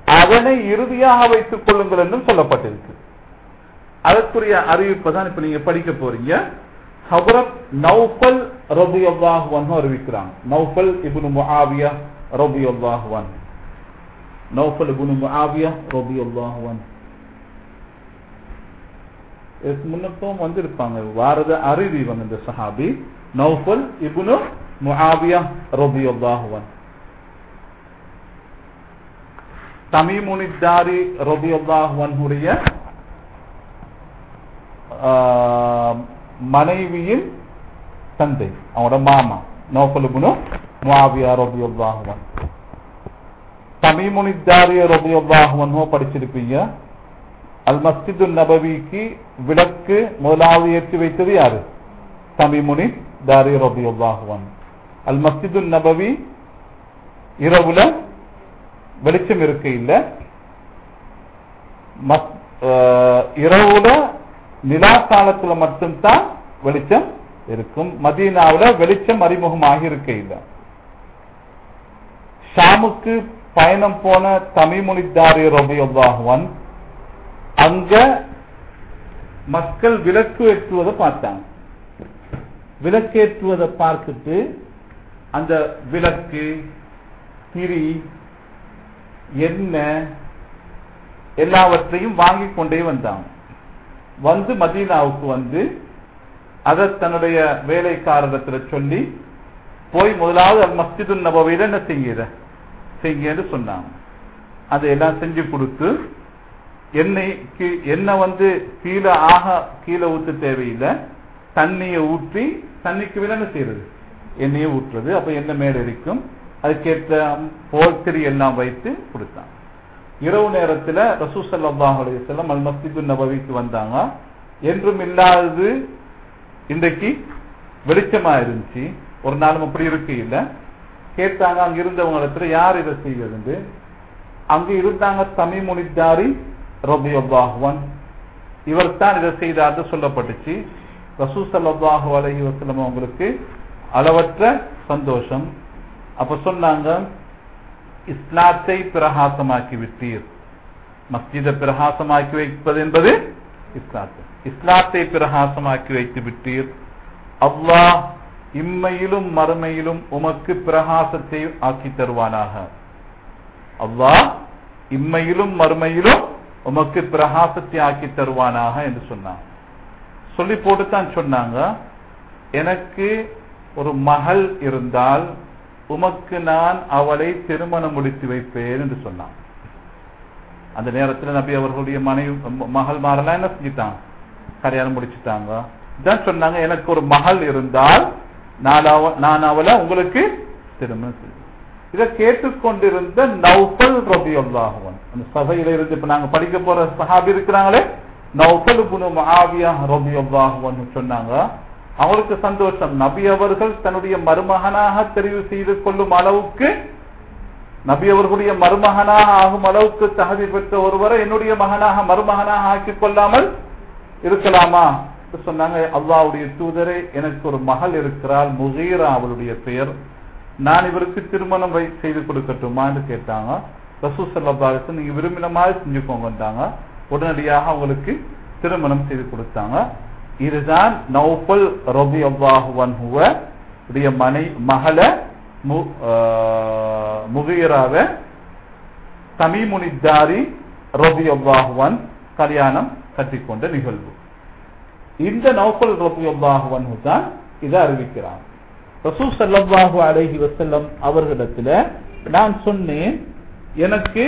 அதனை இறுதியாக வைத்துக் கொள்ளுங்கள் என்றும் சொல்லப்பட்டிருக்கு அதற்குரிய அறிவிப்பை தான் இப்ப நீங்க படிக்க போறீங்க ஹபரத் நௌஃபல் ரபி அல்லாஹுவன் அறிவிக்கிறாங்க நௌஃபல் இபுனு முஆவியா ரபி அல்லாஹுவன் நௌஃபல் இபுனு முஆவியா ரபி அல்லாஹுவன் இதுக்கு முன்னப்பும் வந்திருப்பாங்க வாரத அறிவி இவங்க இந்த சஹாபி நௌஃபல் இபுனு முஆவியா ரபி அல்லாஹுவன் தமீமுனித்தாரி ரபி அல்லாஹுவனுடைய மனைவியின் தந்தை அவனோட மாமா நோஃபலுபுனு முஆவியா ரபியுல்லாஹுவன் தமீமுனித்தாரி ரபியுல்லாஹுவன் படிச்சிருப்பீங்க அல் மஸ்ஜிது நபவிக்கு விளக்கு முதலாவது ஏற்றி வைத்தது யாரு தமீமுனி தாரி ரபியுல்லாஹுவன் அல் மஸ்ஜிது நபவி இரவுல வெளிச்சம் இருக்க இல்ல இரவுல நிலா காலத்துல மட்டும்தான் வெளிச்சம் இருக்கும் மதீனாவில வெளிச்சம் அறிமுகமாக இருக்க இல்ல ஷாமுக்கு பயணம் போன தமிமுனித்தாரி ரபியுல்லாஹுவன் அங்க மக்கள் விளக்கு ஏற்றுவதை பார்த்தாங்க விளக்கேற்றுவதை பார்த்துட்டு அந்த விளக்கு திரி என்ன எல்லாவற்றையும் வாங்கி கொண்டே வந்தாங்க வந்து மதீனாவுக்கு வந்து அதை தன்னுடைய வேலைக்காரத்தில் சொல்லி போய் முதலாவது மஸ்ஜிது நபவையில் என்ன செய்யுற செய்யுன்னு சொன்னாங்க அதையெல்லாம் செஞ்சு கொடுத்து எண்ணெய்க்கு எண்ணெய் வந்து கீழே ஆக கீழே ஊற்ற தேவையில்லை தண்ணியை ஊற்றி தண்ணிக்கு மேல என்ன செய்யறது எண்ணெயை ஊற்றுறது அப்ப எண்ணெய் மேல இருக்கும் அதுக்கேற்ற போர்த்திரி எல்லாம் வைத்து கொடுத்தாங்க இரவு நேரத்தில் ரசூ சல்லாஹ் அலையம் அல் மஸ்ஜிது நபவிக்கு வந்தாங்க என்றும் இல்லாதது இன்றைக்கு வெளிச்சமா இருந்துச்சு ஒரு நாளும் அப்படி இருக்கு இல்ல கேட்டாங்க அங்க இருந்தவங்க யார் இதை செய்வது அங்க இருந்தாங்க தமிமுனித்தாரி ரபி அல்லாஹுவன் இவர் தான் இதை செய்தார்னு சொல்லப்பட்டுச்சு ரசூ சல்லாஹூ அலஹி வசலம் அவங்களுக்கு அளவற்ற சந்தோஷம் அப்ப சொன்னாங்க இஸ்லாத்தை பிரகாசமாக்கி விட்டீர் மஸ்ஜிதை பிரகாசமாக்கி வைப்பது என்பது இஸ்லாத்தை இஸ்லாத்தை பிரகாசமாக்கி வைத்து விட்டீர் அல்லாஹ் இம்மையிலும் மறுமையிலும் உமக்கு பிரகாசத்தை ஆக்கி தருவானாக அல்லாஹ் இம்மையிலும் மறுமையிலும் உமக்கு பிரகாசத்தை ஆக்கி தருவானாக என்று சொன்னாங்க சொல்லி போட்டுத்தான் சொன்னாங்க எனக்கு ஒரு மகள் இருந்தால் உமக்கு நான் அவளை திருமணம் முடித்து வைப்பேன் என்று சொன்னான் அந்த நேரத்தில் நபி அவர்களுடைய மனைவி மகள் மாறலாம் என்ன செஞ்சுட்டாங்க கல்யாணம் முடிச்சுட்டாங்க இதான் சொன்னாங்க எனக்கு ஒரு மகள் இருந்தால் நான் அவளை உங்களுக்கு திருமணம் செய்வேன் இதை கேட்டுக்கொண்டிருந்த நௌஃபல் ரபி அல்லாஹுவன் அந்த சபையில இருந்து இப்ப நாங்க படிக்க போற சஹாபி இருக்கிறாங்களே நௌஃபல் புனு மஹாவியா ரபி அல்லாஹுவன் சொன்னாங்க அவருக்கு சந்தோஷம் நபி அவர்கள் தன்னுடைய மருமகனாக தெரிவு செய்து கொள்ளும் அளவுக்கு நபி அவர்களுடைய மருமகனாக ஆகும் அளவுக்கு தகுதி பெற்ற ஒருவரை என்னுடைய மகனாக மருமகனாக ஆக்கிக் கொள்ளாமல் இருக்கலாமா சொன்னாங்க அல்லாவுடைய தூதரை எனக்கு ஒரு மகள் இருக்கிறாள் முகீரா அவளுடைய பெயர் நான் இவருக்கு திருமணம் செய்து கொடுக்கட்டுமான்னு கேட்டாங்க ரசூ சல்லாசன் நீங்க விரும்பின மாதிரி செஞ்சுக்கோங்கட்டாங்க உடனடியாக அவங்களுக்கு திருமணம் செய்து கொடுத்தாங்க இதுதான் நௌபல் ரபி அல்லாஹுவன் உடைய மனை மகள முகீராவ தமிமுனித்தாரி ரபி அல்லாஹுவன் கல்யாணம் கட்டிக்கொண்ட நிகழ்வு இந்த நௌபல் ரபி அல்லாஹுவன் தான் இதை அறிவிக்கிறான் ரசூ சல்லாஹு அலஹி வசல்லம் அவர்களிடத்துல நான் சொன்னேன் எனக்கு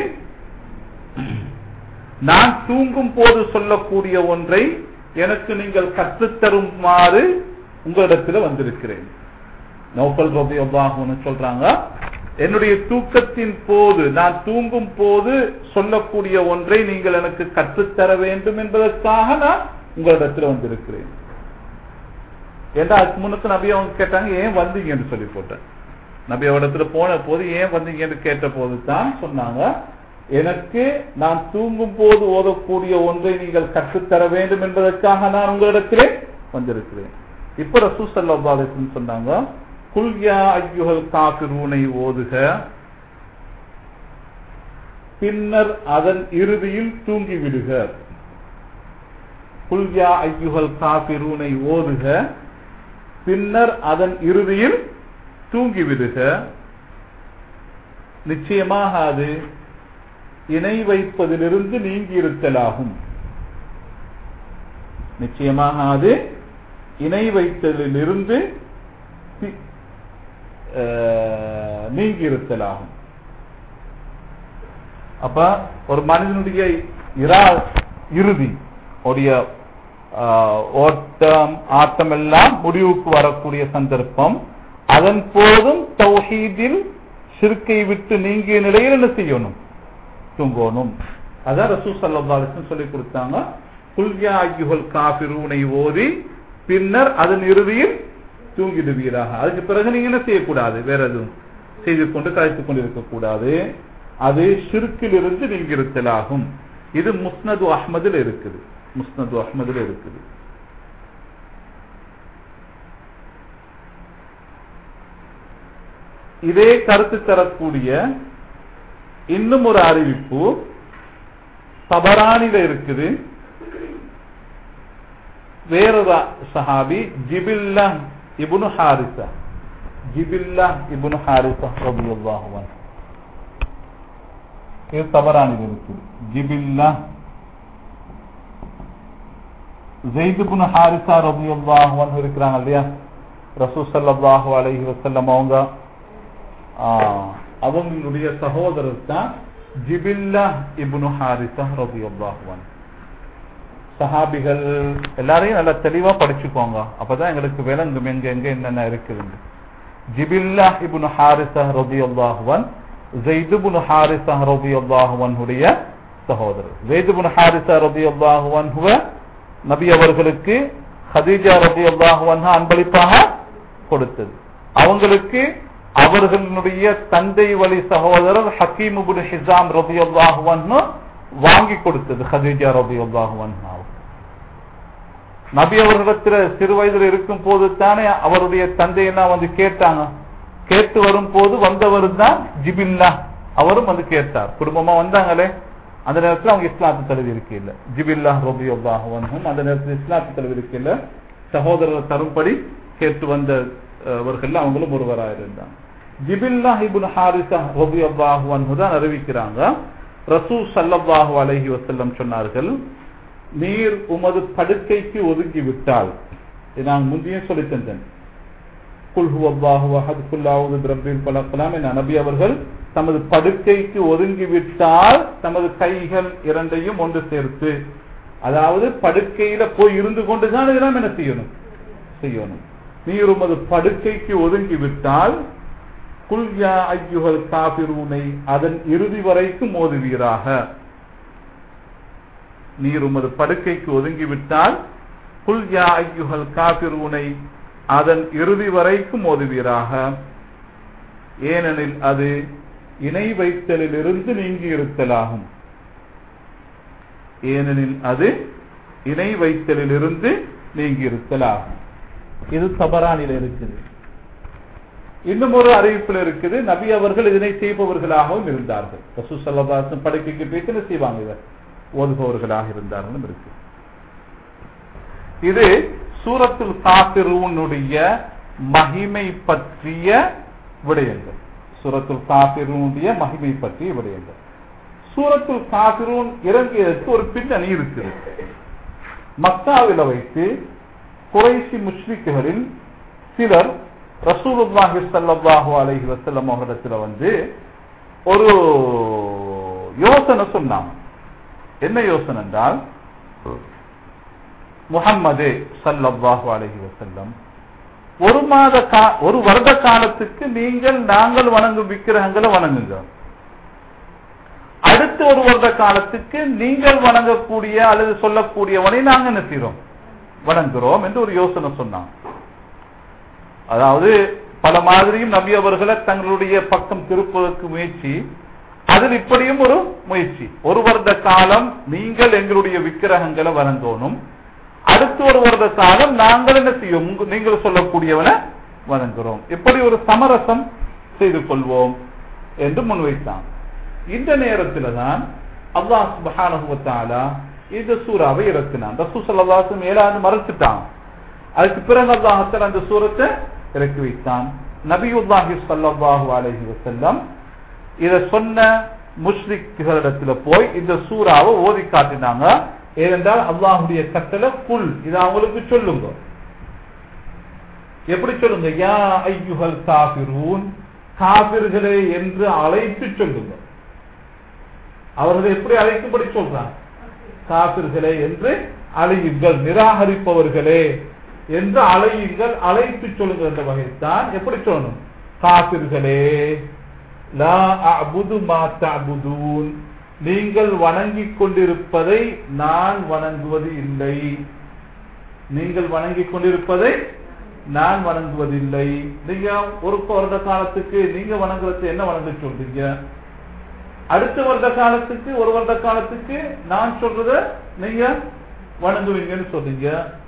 நான் தூங்கும் போது சொல்லக்கூடிய ஒன்றை எனக்கு நீங்கள் கற்றுத்தருமாறு உங்களிடத்துல வந்திருக்கிறேன் நோக்கல் ரபி அல்லாஹுன்னு சொல்றாங்க என்னுடைய தூக்கத்தின் போது நான் தூங்கும் போது சொல்லக்கூடிய ஒன்றை நீங்கள் எனக்கு கற்றுத்தர வேண்டும் என்பதற்காக நான் உங்களிடத்துல வந்திருக்கிறேன் ஏன்னா அதுக்கு முன்னுக்கு நபி அவங்க கேட்டாங்க ஏன் வந்தீங்கன்னு சொல்லி போட்டேன் நபி இடத்துல போன போது ஏன் வந்தீங்கன்னு கேட்ட போது தான் சொன்னாங்க எனக்கு நான் தூங்கும் போது ஓதக்கூடிய ஒன்றை நீங்கள் கற்றுத்தர வேண்டும் என்பதற்காக நான் உங்களிடத்திலே வந்திருக்கிறேன் இப்ப ரசூ சல்லாஹன் சொன்னாங்க குல்யா ஐயுகல் காபிரூனை ஓதுக பின்னர் அதன் இறுதியில் தூங்கி விடுக குல்யா ஐயுகள் காபிரூனை ஓதுக பின்னர் அதன் இறுதியில் தூங்கி விடுக நிச்சயமாக அது இணை வைப்பதிலிருந்து நீங்கி இருத்தலாகும் நிச்சயமாக அது இணை வைத்தலிலிருந்து தி- அஹ், நீங்கி இருத்தலாகும் அப்ப ஒரு மனிதனுடைய இரா இறுதி உடைய ஆஹ், ஓட்டம் ஆட்டம் எல்லாம் முடிவுக்கு வரக்கூடிய சந்தர்ப்பம் அதன் போதும் தௌஹீதில் சிறுக்கை விட்டு நீங்கிய நிலையில் என்ன செய்யணும் தூங்கணும் அதான் ரசூ சல்லாஹ் சொல்லி கொடுத்தாங்க குல்யா ஐயுகள் காபிரூனை ஓதி பின்னர் அதன் இறுதியில் தூங்கிடுவீராக அதுக்கு பிறகு நீங்க என்ன செய்யக்கூடாது வேற எதுவும் செய்து கொண்டு கழித்துக் கொண்டு இருக்கக்கூடாது அது ஷிர்க்கிலிருந்து நீங்க இருத்தலாகும் இது முஸ்னது அஹ்மதில் இருக்குது முஸ்னது அஹ்மதில் இருக்குது இதே கருத்து தரக்கூடிய இன்னும் ஒரு அறிவிப்பு தபரானில இருக்குது வேறொரு சஹாபி ஜிபில்லா இபுனு ஹாரிசா ஜிபில்லா இபுனு ஹாரிசா ரபியுல்லாஹு அன்ஹு இது தவறானது இருக்கு ஜிபில்லா ஜெயிதுபுன் ஹாரிசா ரபியுல்லாஹு அன்ஹு இருக்கிறாங்க இல்லையா ரசூ ஸல்லல்லாஹு அலைஹி வஸல்லம் அவங்க ஆ, அவங்களுடைய சகோதரர் தான் ஜிபில்லா இப்னு ஹாரிசா ரபியுல்லாஹு அன்ஹு சஹாபிகள் எல்லாரையும் நல்லா தெளிவா படிச்சுக்கோங்க அப்பதான் எங்களுக்கு விளங்கும் எங்க எங்க என்னென்ன இருக்குதுன்னு ஜிபில்லா இப்னு ஹாரிசா ரபியுல்லாஹு அன்ஹு ஜெயித் இப்னு ஹாரிசா ரபியுல்லாஹு அன்ஹுடைய சகோதரர் ஜெயித் இப்னு ஹாரிசா ரபியுல்லாஹு அன்ஹுவ நபி அவர்களுக்கு ஹதீஜா ரபியுல்லாஹு அன்ஹா அன்பளிப்பாக கொடுத்தது அவங்களுக்கு அவர்களுடைய தந்தை வழி சகோதரர் ஹக்கீம் இப்னு ஹிசாம் ரபியுல்லாஹு அன்ஹு வாங்கி கொடுத்தது ஹதீஜா ரபியுல்லாஹு அன்ஹா நபி அவர்களிடத்துல சிறு வயதில் இருக்கும் போது தானே அவருடைய தந்தையெல்லாம் வந்து கேட்டாங்க கேட்டு வரும் போது வந்தவர் தான் ஜிபில்லா அவரும் வந்து கேட்டார் குடும்பமா வந்தாங்களே அந்த நேரத்தில் அவங்க இஸ்லாத்து தழுவி இருக்கையில் ஜிபில்லா ரபி அல்லாஹும் அந்த நேரத்தில் இஸ்லாத்து தழுவி இருக்கையில் சகோதரர் தரும்படி கேட்டு வந்த அவர்கள் அவங்களும் ஒருவராக இருந்தாங்க ஜிபில்லா இபுன் ஹாரிசா ரபி அல்லாஹு தான் அறிவிக்கிறாங்க ரசூ சல்லல்லாஹு அலைஹி வஸல்லம் சொன்னார்கள் நீர் உமது படுக்கைக்கு ஒதுங்கி விட்டால் இதை நான் முந்தைய சொல்லி தந்தேன் குல் ஹுவல்லாஹு அஹத் குல் அஊது பிரப்பில் பலக்கலாம் என நபி அவர்கள் தமது படுக்கைக்கு ஒதுங்கி விட்டால் தமது கைகள் இரண்டையும் ஒன்று சேர்த்து அதாவது படுக்கையில போய் இருந்து கொண்டுதான் இதெல்லாம் என்ன செய்யணும் செய்யணும் நீர் உமது படுக்கைக்கு ஒதுங்கி விட்டால் குல்யா ஐயுகள் காபிரூனை அதன் இறுதி வரைக்கும் மோதுவீராக நீர் உமது படுக்கைக்கு ஒதுங்கிவிட்டால் குல்யா ஐயுகள் காபிரூனை அதன் இறுதி வரைக்கும் மோதுவீராக ஏனெனில் அது இணை வைத்தலிலிருந்து நீங்கி இருத்தலாகும் ஏனெனில் அது இணை வைத்தலிலிருந்து நீங்கி இருத்தலாகும் இது தபரானில இருக்குது இன்னும் ஒரு அறிவிப்பில் இருக்குது நபி அவர்கள் இதனை செய்பவர்களாகவும் இருந்தார்கள் ரசூ சல்லாசம் படுக்கைக்கு போயிட்டு என்ன செய்வாங்க இதை ஓதுபவர்களாக இருந்தார்களும் இருக்கு இது சூரத்துல் காபிரூனுடைய மகிமை பற்றிய விடயங்கள் சூரத்துல் காபிரூனுடைய மகிமை பற்றிய விடயங்கள் சூரத்துல் காபிரூன் இறங்கியதற்கு ஒரு பின்னணி இருக்குது மக்காவில வைத்து குறைசி முஸ்லிக்குகளில் சிலர் ரசூலுல்லாஹி ஸல்லல்லாஹு அலைஹி வஸல்லம் அவரிடத்துல வந்து ஒரு யோசனை சொன்னாங்க என்ன யோசனை என்றால் முகம்மது சல்லல்லாஹு அலைஹி வஸல்லம் ஒரு மாத கா- ஒரு வருட காலத்துக்கு நீங்கள் நாங்கள் வணங்கும் விக்கிரகங்களை வணங்குங்க அடுத்த ஒரு வருட காலத்துக்கு நீங்கள் வணங்கக்கூடிய அல்லது சொல்லக்கூடியவனை நாங்க என்ன செய்றோம் வணங்குறோம் என்று ஒரு யோசனை சொன்னாங்க அதாவது பல மாதிரியும் நபி அவர்களை தங்களுடைய பக்கம் திருப்பதற்கு முயற்சி அதில் இப்படியும் ஒரு முயற்சி ஒரு வருட காலம் நீங்கள் எங்களுடைய விக்கிரகங்களை வணங்கணும் அடுத்த ஒரு வருட காலம் நாங்கள் என்ன செய்வோம் உங்க- நீங்கள் சொல்லக்கூடியவனை வணங்குறோம் இப்படி ஒரு சமரசம் செய்து கொள்வோம் என்று முன்வைத்தான் இந்த நேரத்துல தான் அல்லாஹ் சுப்ஹானஹு வ தஆலா இந்த சூறாவை இறக்கினான் ரசூல் ஸல்லல்லாஹு அலைஹி வஸல்லம் ஏலாந்து மறைச்சிட்டான் அதுக்கு பிறகு அல்லாஹ் தஆலா அந்த சூரத்தை இறக்கி வைத்தான் நபியுல்லாஹி ஸல்லல்லாஹு அலைஹி வஸல்லம் இத சொன்ன முஷ்ரிக்குகளிடத்துல போய் இந்த சூறாவை ஓதி காட்டினாங்க ஏனென்றால் அல்லாஹுடைய கட்டளை குல் இதை அவங்களுக்கு சொல்லுங்க எப்படி சொல்லுங்க யா ஐயுகல் காபிரூன் காபிர்களே என்று அழைத்து சொல்லுங்க அவர்களை எப்படி அழைக்கும்படி சொல்றாங்க காபிர்களே என்று அழையுங்கள் நிராகரிப்பவர்களே என்று அழையுங்கள் அழைத்து சொல்லுங்கள் என்ற வகையில் தான் எப்படி சொல்லணும் காபிர்களே லா அபுது மா தஅபுதூன் நீங்கள் வணங்கிக் கொண்டிருப்பதை நான் வணங்குவது இல்லை நீங்கள் வணங்கிக் கொண்டிருப்பதை நான் வணங்குவதில்லை நீங்க ஒரு வருட காலத்துக்கு நீங்க வணங்குறது என்ன வணங்க சொல்றீங்க அடுத்த வருட காலத்துக்கு ஒரு வருட காலத்துக்கு நான் சொல்றத நீங்க வணங்குவீங்கன்னு சொல்றீங்க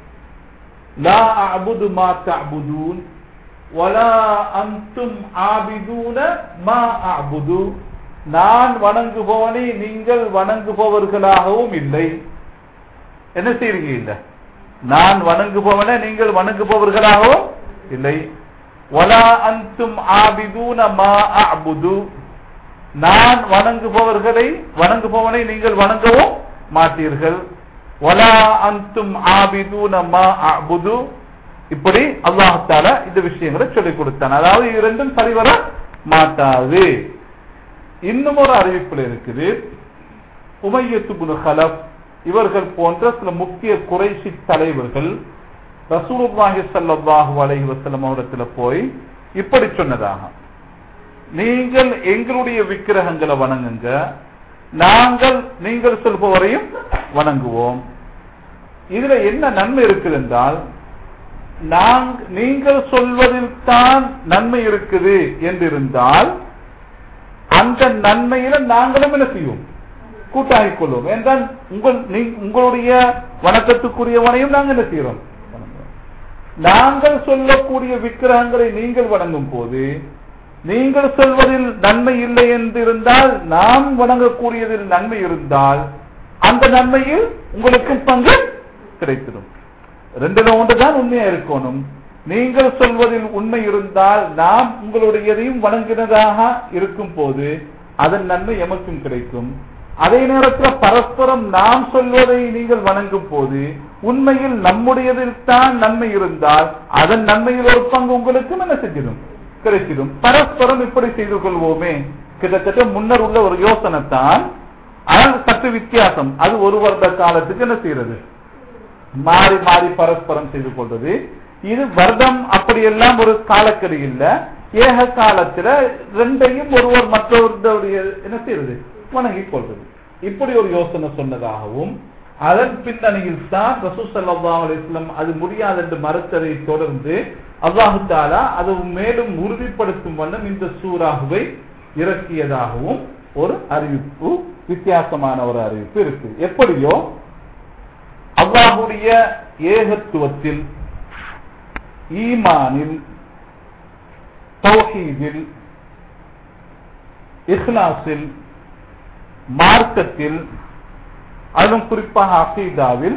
லா அபுது மா தஅபுதூன் வலா அந்தும் ஆபிதூன மா அபுது நான் வணங்குபவனை நீங்கள் வணங்குபவர்களாகவும் இல்லை என்ன செய்றீங்க இல்ல நான் வணங்குபவனை நீங்கள் வணங்குபவர்களாகவும் இல்லை வலா அந்தும் ஆபிதூன மா அபுது நான் வணங்குபவர்களை வணங்குபவனை நீங்கள் வணங்கவும் மாட்டீர்கள் வலா அந்தும் ஆபிதூன மா அபுது இப்படி அல்லாஹால இந்த விஷயங்களை சொல்லிக் கொடுத்தான் அதாவது இது ரெண்டும் சரிவர மாட்டாது இன்னும் ஒரு அறிவிப்பில் இருக்குது உமையத்து புனு ஹலப் இவர்கள் போன்ற சில முக்கிய குறைசி தலைவர்கள் ரசூலுல்லாஹி ஸல்லல்லாஹு அலைஹி வஸல்லம் அவரிடத்துல போய் இப்படி சொன்னதாக நீங்கள் எங்களுடைய விக்கிரகங்களை வணங்குங்க நாங்கள் நீங்கள் சொல்பவரையும் வணங்குவோம் இதுல என்ன நன்மை இருக்குது என்றால் நீங்கள் சொல்வதில் தான் நன்மை இருக்குது என்றிருந்தால் அந்த நன்மையில நாங்களும் என்ன செய்வோம் கூட்டாகிக் கொள்வோம் என்றால் உங்கள் உங்களுடைய வணக்கத்துக்குரியவனையும் நாங்கள் என்ன செய்யறோம் நாங்கள் சொல்லக்கூடிய விக்கிரகங்களை நீங்கள் வணங்கும் போது நீங்கள் சொல்வதில் நன்மை இல்லை என்று இருந்தால் நாம் வணங்கக்கூடியதில் நன்மை இருந்தால் அந்த நன்மையில் உங்களுக்கு பங்கு கிடைத்திடும் ரெண்டுல ஒன்றுதான் உண்மையா இருக்கணும் நீங்கள் சொல்வதில் உண்மை இருந்தால் நாம் உங்களுடையதையும் வணங்கினதாக இருக்கும் போது அதன் நன்மை எமக்கும் கிடைக்கும் அதே நேரத்தில் பரஸ்பரம் நாம் சொல்வதை நீங்கள் வணங்கும் போது உண்மையில் நம்முடையதில் தான் நன்மை இருந்தால் அதன் நன்மையில் ஒரு பங்கு உங்களுக்கும் என்ன செஞ்சிடும் கிடைச்சிடும் பரஸ்பரம் இப்படி செய்து கொள்வோமே கிட்டத்தட்ட முன்னர் உள்ள ஒரு யோசனை தான் ஆனால் சற்று வித்தியாசம் அது ஒரு வருட காலத்துக்கு என்ன செய்யறது மாறி மாறி பரஸ்பரம் செய்து கொள்வது இது வருடம் அப்படியெல்லாம் ஒரு காலக்கெடு இல்ல ஏக காலத்துல ரெண்டையும் ஒருவர் மற்றவருடைய என்ன செய்யறது வணங்கிக் கொள்வது இப்படி ஒரு யோசனை சொன்னதாகவும் அதன் பின்னணியில் தான் ரசூ சல்லா அலிஸ்லாம் அது முடியாது என்று மறுத்ததை தொடர்ந்து அல்லாஹு தாலா அது மேலும் உறுதிப்படுத்தும் வண்ணம் இந்த சூறாகுவை இறக்கியதாகவும் ஒரு அறிவிப்பு வித்தியாசமான ஒரு அறிவிப்பு இருக்கு எப்படியோ அல்லாஹுடைய ஏகத்துவத்தில் ஈமானில் தௌஹீதில் இஹ்லாஸில் மார்க்கத்தில் அதிலும் குறிப்பாக அகீதாவில்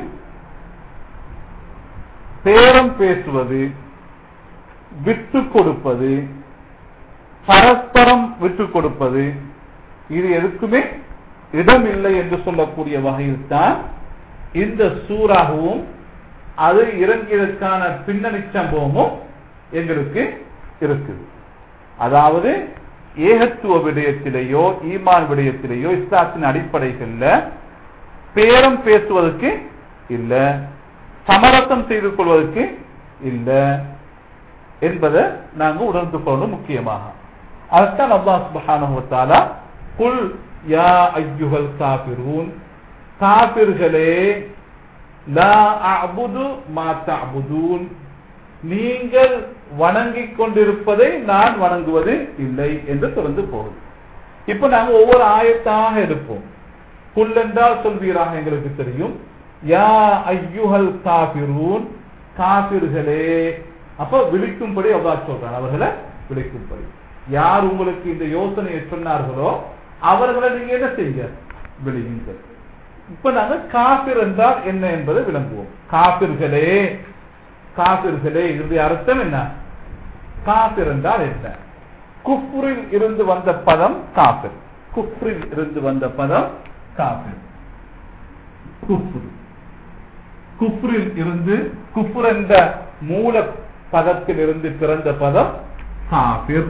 பேரம் பேசுவது விட்டு கொடுப்பது பரஸ்பரம் விட்டு கொடுப்பது இது எதுக்குமே இடம் இல்லை என்று சொல்லக்கூடிய வகையில் தான் இந்த சூறாகவும் அது இறங்கியதற்கான பின்னணி சம்பவமும் எங்களுக்கு இருக்குது அதாவது ஏகத்துவ விடயத்திலேயோ ஈமான் விடயத்திலேயோ இஸ்லாத்தின் அடிப்படைகள்ல பேரம் பேசுவதற்கு இல்ல சமரசம் செய்து கொள்வதற்கு இல்ல என்பதை நாங்க உணர்ந்து கொள்ளணும் முக்கியமாக அதுதான் அல்லாஹ் சுப்ஹானஹு வ தஆலா குல் யா ஐயுஹல் காபிரூன் காபிர்களே லா அஅபுது மா தஅபுதூன் நீங்கள் வணங்கிக் கொண்டிருப்பதை நான் வணங்குவது இல்லை என்று தொடர்ந்து போகுது இப்ப நாங்க ஒவ்வொரு ஆயத்தாக எடுப்போம் குல் என்றால் சொல்வீராக எங்களுக்கு தெரியும் யா ஐயுஹல் காபிரூன் காபிர்களே அப்ப விழிக்கும்படி அவ்வளவு சொல்றான் அவர்களை விழிக்கும்படி யார் உங்களுக்கு இந்த யோசனையை சொன்னார்களோ அவர்களை நீங்க என்ன செய்ய விளையுங்கள் இப்ப நாங்க காபிர் என்றால் என்ன என்பதை விளங்குவோம் காபிர்களே காபிர்களே இதனுடைய அர்த்தம் என்ன காபிர் என்றால் என்ன குஃப்ரில் இருந்து வந்த பதம் காபிர் குஃப்ரில் இருந்து வந்த பதம் காபிர் குஃப்ரு குஃப்ரில் இருந்து குஃப்ர் என்ற மூல பதத்தில் இருந்து பிறந்த பதம் காபிர்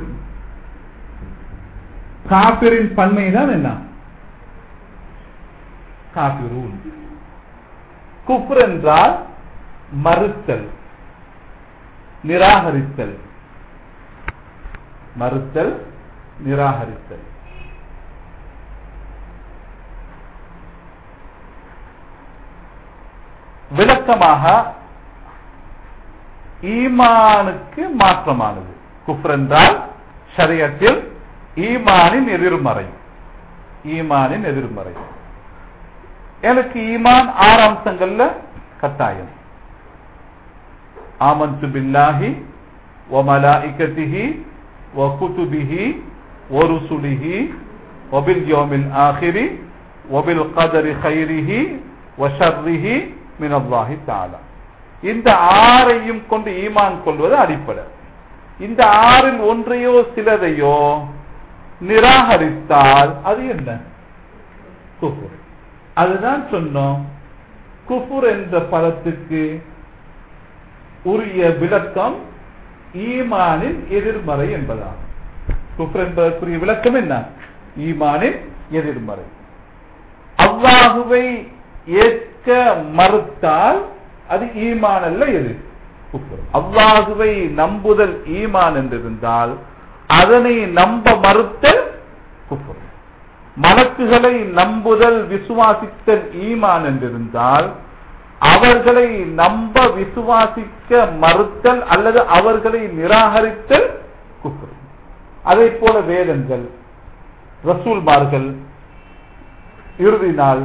காபிரின் பன்மைதான் என்ன காபிரூன் குஃப்ர் என்றால் மறுத்தல் நிராகரித்தல் மறுத்தல் நிராகரித்தல் விளக்கமாக ஈமானுக்கு மாற்றமானது குஃப்ர் என்றால் ஷரியத்தில் ஈமானின் எதிர்மறை ஈமானின் எதிர்மறை எனக்கு ஈமான் ஆறு அம்சங்கள்ல கட்டாயம் ஆமந்து பில்லாஹி وملائكته وكتبه ورسله وباليوم الآخر وبالقدر خيره وشره من الله تعالى இந்த ஆறையும் கொண்டு ஈமான் கொள்வது அடிப்படை இந்த ஆறில் ஒன்றையோ சிலதையோ நிராகரித்தால் அது என்ன குஃபுர் அதுதான் சொன்னோம் குஃபுர் என்ற பதத்துக்கு உரிய விளக்கம் ஈமானின் எதிர்மறை என்பதாகும் குஃபர் என்பதற்குரிய விளக்கம் என்ன ஈமானின் எதிர்மறை அல்லாஹுவை ஏற்க மறுத்தால் அது ஈமான் அல்ல எது குஃபர் அல்லாஹுவை நம்புதல் ஈமான் என்றிருந்தால் அதனை நம்ப மறுத்தல் குஃபர் மலக்குகளை நம்புதல் விசுவாசித்தல் ஈமான் என்றிருந்தால் அவர்களை நம்ப விசுவாசிக்க மறுத்தல் அல்லது அவர்களை நிராகரித்தல் குஃபர் அதை போல வேதங்கள் ரசூல்மார்கள் இறுதி நாள்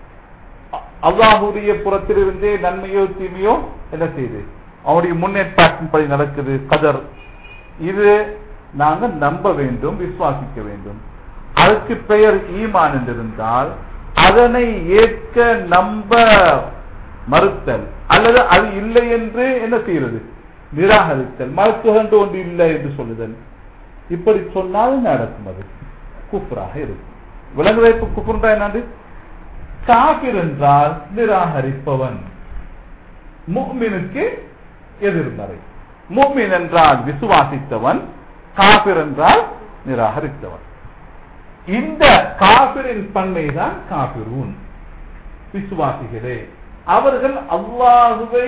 அல்லாஹுடைய புறத்திலிருந்தே நன்மையோ தீமையோ என்ன செய்து அவனுடைய முன்னேற்பாட்டின்படி நடக்குது கதர் இது நாங்க நம்ப வேண்டும் விசுவாசிக்க வேண்டும் அதுக்கு பெயர் ஈமான் என்றிருந்தால் அதனை ஏற்க நம்ப மறுத்தல் அல்லது அது இல்லை என்று என்ன செய்யறது நிராகரித்தல் மறுத்துகண்டு ஒன்று இல்லை என்று சொல்லுதல் இப்படி சொன்னால் நடக்கும் அது குஃப்ராக இருக்கும் விலங்குவைப்பு குஃப்ரா என்னது காபிர் என்றால் நிராகரிப்பவன் முக்மினுக்கு எதிர்மறை முக்மின் என்றால் விசுவாசித்தவன் காபிர் என்றால் நிராகரித்தவன் இந்த காபிரின் பன்மைதான் காபிரூன் விசுவாசிகளே அவர்கள் அல்லாஹுவை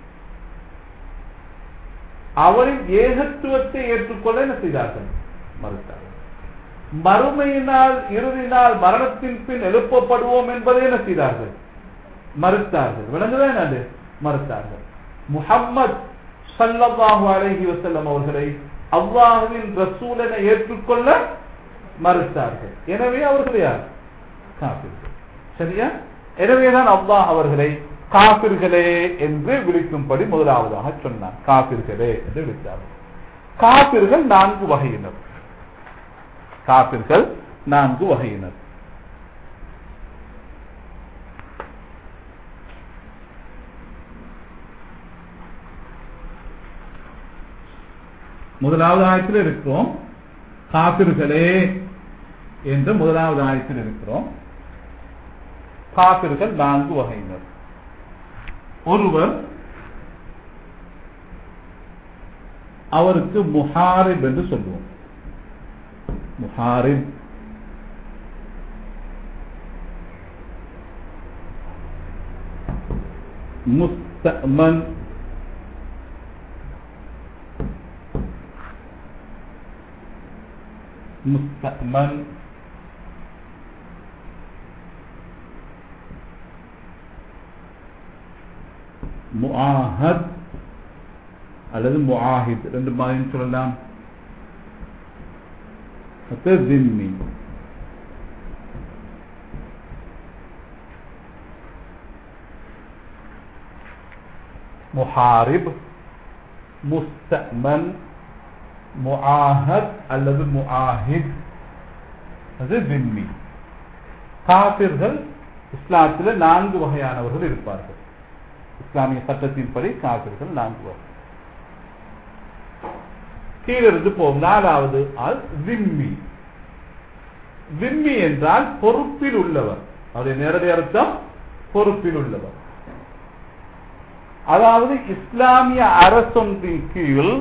அவரின் ஏகத்துவத்தை ஏற்றுக்கொள்ள என்ன செய்தார்கள் மறுத்தார்கள் மறுமையினால் இறுதி நாள் மரணத்தின் பின் எழுப்பப்படுவோம் என்பதை என்ன செய்தார்கள் மறுத்தார்கள் விளங்குதான் அது மறுத்தார்கள் முகம்மது சல்லல்லாஹு அலைஹி வஸல்லம் அவர்களை அல்லாஹுவின் ரசூல் என ஏற்றுக்கொள்ள மறுத்தார்கள் எனவே அவர்கள் யார் காபிர்கள் சரியா எனவேதான் அல்லாஹ் அவர்களை காபிர்களே என்று விളിக்கும்படி முதலாவதாக சொன்னார் காபிர்களே என்று விളിத்தார்கள் காபிர்கள் நான்கு வகையினர் காபிர்கள் நான்கு வகையினர் முதலாவது ஆயத்தில் இருக்கிறோம் காபிர்களே என்று முதலாவது ஆயத்தில் இருக்கிறோம் காபிர்கள் நான்கு வகையினர் ஒருவர் அவருக்கு முஹாரிப் என்று சொல்லுவோம் முஹாரிப் முஸ்தமன் முஸ்தமன் முஆஹத் அல்லது முஆஹித் ரெண்டு மாதிரி சொல்லலாம் திம்மி முஹாரிப் முஸ்தமன் முஆஹத் அல்லது முஆஹித் அது திம்மி காபிர்கள் இஸ்லாத்தில் நான்கு வகையானவர்கள் இருப்பார்கள் இஸ்லாமிய சட்டத்தின்படி காபிர்கள் நான்கு வகை கீழிருந்து போகும் நாலாவது ஆள் விம்மி விம்மி என்றால் பொறுப்பில் உள்ளவர் அவருடைய நேரடி அர்த்தம் பொறுப்பில் உள்ளவர் அதாவது இஸ்லாமிய அரசொன்றின் கீழ்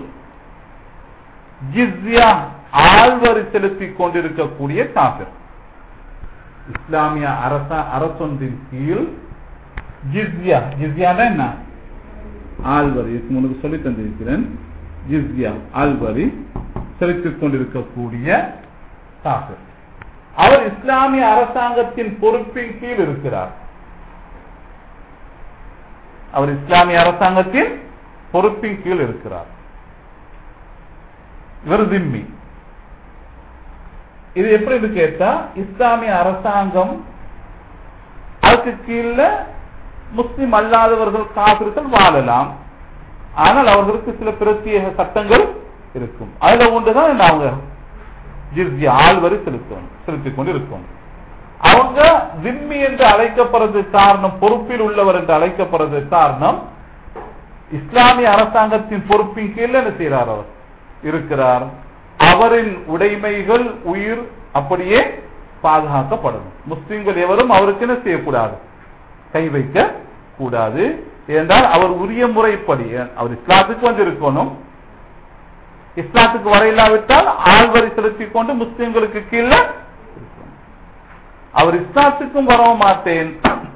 ஜிஸ்யா ஆழ்வரி செலுத்திக் கொண்டிருக்கக்கூடிய காபிர் இஸ்லாமிய அரச அரசொன்றின் கீழ் ஜிஸ்யா ஜிஸ்யானா என்ன ஆழ்வரி உங்களுக்கு சொல்லி தந்திருக்கிறேன் ஜிஸ்யா ஆழ்வரி செலுத்திக் கொண்டிருக்கக்கூடிய காபிர் அவர் இஸ்லாமிய அரசாங்கத்தின் பொறுப்பின் கீழ் இருக்கிறார் அவர் இஸ்லாமிய அரசாங்கத்தின் பொறுப்பின் கீழ் இருக்கிறார் இவர் திம்மி இது எப்படி கேட்டா இஸ்லாமிய அரசாங்கம் அதுக்கு கீழே முஸ்லிம் அல்லாதவர்கள் காபிர்கள் வாழலாம் ஆனால் அவர்களுக்கு சில பிரத்யேக சட்டங்கள் இருக்கும் அதுல ஒன்றுதான் அவங்க ஜிர்ஜி ஆள்வரை செலுத்தணும் செலுத்திக் கொண்டு இருக்கும் அவங்க விம்மி என்று அழைக்கப்படுறது காரணம் பொறுப்பில் உள்ளவர் என்று அழைக்கப்படுறது காரணம் இஸ்லாமிய அரசாங்கத்தின் பொறுப்பின் கீழ் என்ன செய்கிறார் அவர் இருக்கிறார் அவரின் உடைமைகள் உயிர் அப்படியே பாதுகாக்கப்படணும் முஸ்லிம்கள் எவரும் அவருக்கு என்ன செய்யக்கூடாது கை வைக்க கூடாது என்றால் அவர் உரிய முறைப்படி அவர் இஸ்லாத்துக்கு வந்து இருக்கணும் இஸ்லாத்துக்கு வர இல்லாவிட்டால் ஆழ்வரி செலுத்திக் கொண்டு முஸ்லிம்களுக்கு கீழே அவர் இஸ்லாத்துக்கும் வர மாட்டேன்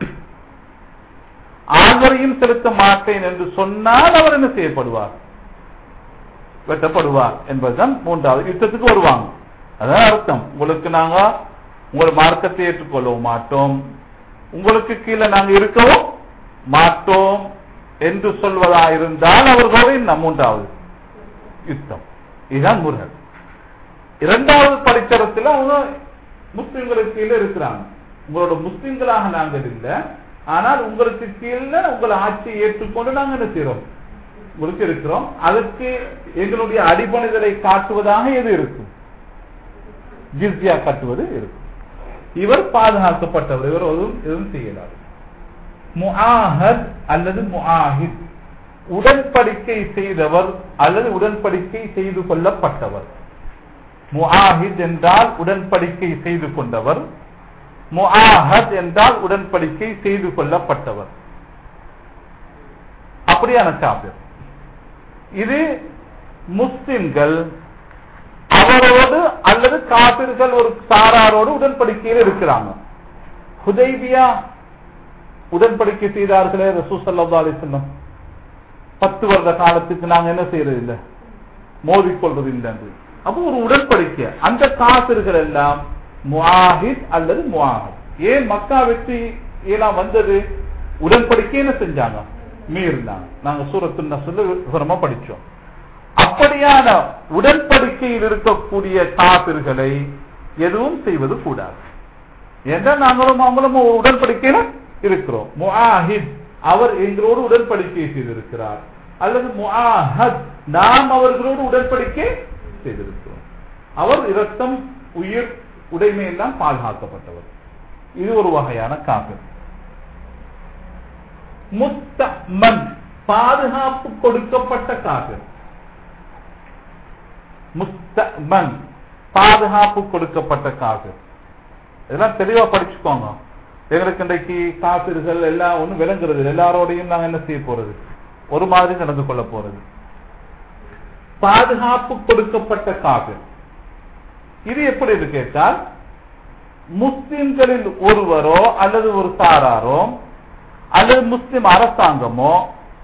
ஆழ்வரையும் செலுத்த மாட்டேன் என்று சொன்னால் அவர் என்ன செய்யப்படுவார் வெட்டப்படுவார் என்பதுதான் மூன்றாவது யுத்தத்துக்கு வருவாங்க அதான் அர்த்தம் உங்களுக்கு நாங்க உங்கள் மார்க்கத்தை ஏற்றுக்கொள்ளவும் மாட்டோம் உங்களுக்கு கீழே நாங்க இருக்கவும் மாட்டோம் என்று சொல்வதா இருந்தால் அவர்களோட நம் மூன்றாவது யுத்தம் இதுதான் முருகன் இரண்டாவது படித்தரத்தில் அவங்க முஸ்லிம்களுக்கு கீழே இருக்கிறாங்க உங்களோட முஸ்லிம்களாக நாங்கள் இல்லை ஆனால் உங்களுக்கு கீழே உங்களை ஆட்சியை ஏற்றுக்கொண்டு நாங்கள் என்ன செய்யறோம் உங்களுக்கு இருக்கிறோம் அதற்கு எங்களுடைய அடிபணிதலை காட்டுவதாக எது இருக்கும் ஜிஸ்யா காட்டுவது இருக்கும் இவர் பாதுகாக்கப்பட்டவர் இவர் எதுவும் எதுவும் செய்யலாது முஆஹத் அல்லது முஆஹித் உடன்படிக்கை செய்தவர் அல்லது உடன்படிக்கை செய்து கொள்ளப்பட்டவர் முஆஹித் என்றால் உடன்படிக்கை செய்து கொண்டவர் முஆஹத் என்றால் உடன்படிக்கை செய்து கொள்ளப்பட்டவர் அப்படியான காபிர் இது முஸ்லிம்கள் அவரோடு அல்லது காபிர்கள் ஒரு சாராரோடு உடன்படிக்கையில் இருக்கிறாங்க ஹுதைபியா உடன்படிக்கை செய்தார்களே ரசூசல்லா அலிசல்லம் பத்து வருட காலத்துக்கு நாங்க என்ன செய்யறது இல்லை மோதிக்கொள்றது இல்லை அப்போ ஒரு உடன்படிக்கை அந்த காபிர்கள் எல்லாம் முஹித் அல்லது முஹத் ஏன் மக்கா வெற்றி எல்லாம் வந்தது உடன்படிக்கை என்ன செஞ்சாங்க மீறினாங்க நாங்க சூரத்து சொல்லி விவரமா படிச்சோம் அப்படியான உடன்படிக்கையில் இருக்கக்கூடிய காபிர்களை எதுவும் செய்வது கூடாது என்றால் நாங்களும் அவங்களும் உடன்படிக்கையில இருக்கிறோம் முஹித் அவர் எங்களோடு உடன்படிக்கை செய்திருக்கிறார் அல்லது முஹத் நாம் அவர்களோடு உடன்படிக்கை செய்திருக்கிறோம் அவர் இரத்தம் உயிர் உடைமை எல்லாம் பாதுகாக்கப்பட்டவர் இது ஒரு வகையான காபிர் முத்தமன் பாதுகாப்பு கொடுக்கப்பட்ட காபிர் முஸ்தமன் பாதுகாப்பு கொடுக்கப்பட்ட காபிர் இதெல்லாம் தெளிவா படிச்சுக்கோங்க எங்களுக்கு இன்றைக்கு காப்பிர்கள் எல்லாம் ஒன்றும் விளங்குறது எல்லாரோடையும் நாங்க என்ன செய்ய போறது ஒரு மாதிரி நடந்து கொள்ள போறது பாதுகாப்பு கொடுக்கப்பட்ட காபிர் இது எப்படி இது கேட்டால் முஸ்லிம்களில் ஒருவரோ அல்லது ஒரு சாராரோ அல்லது முஸ்லிம் அரசாங்கமோ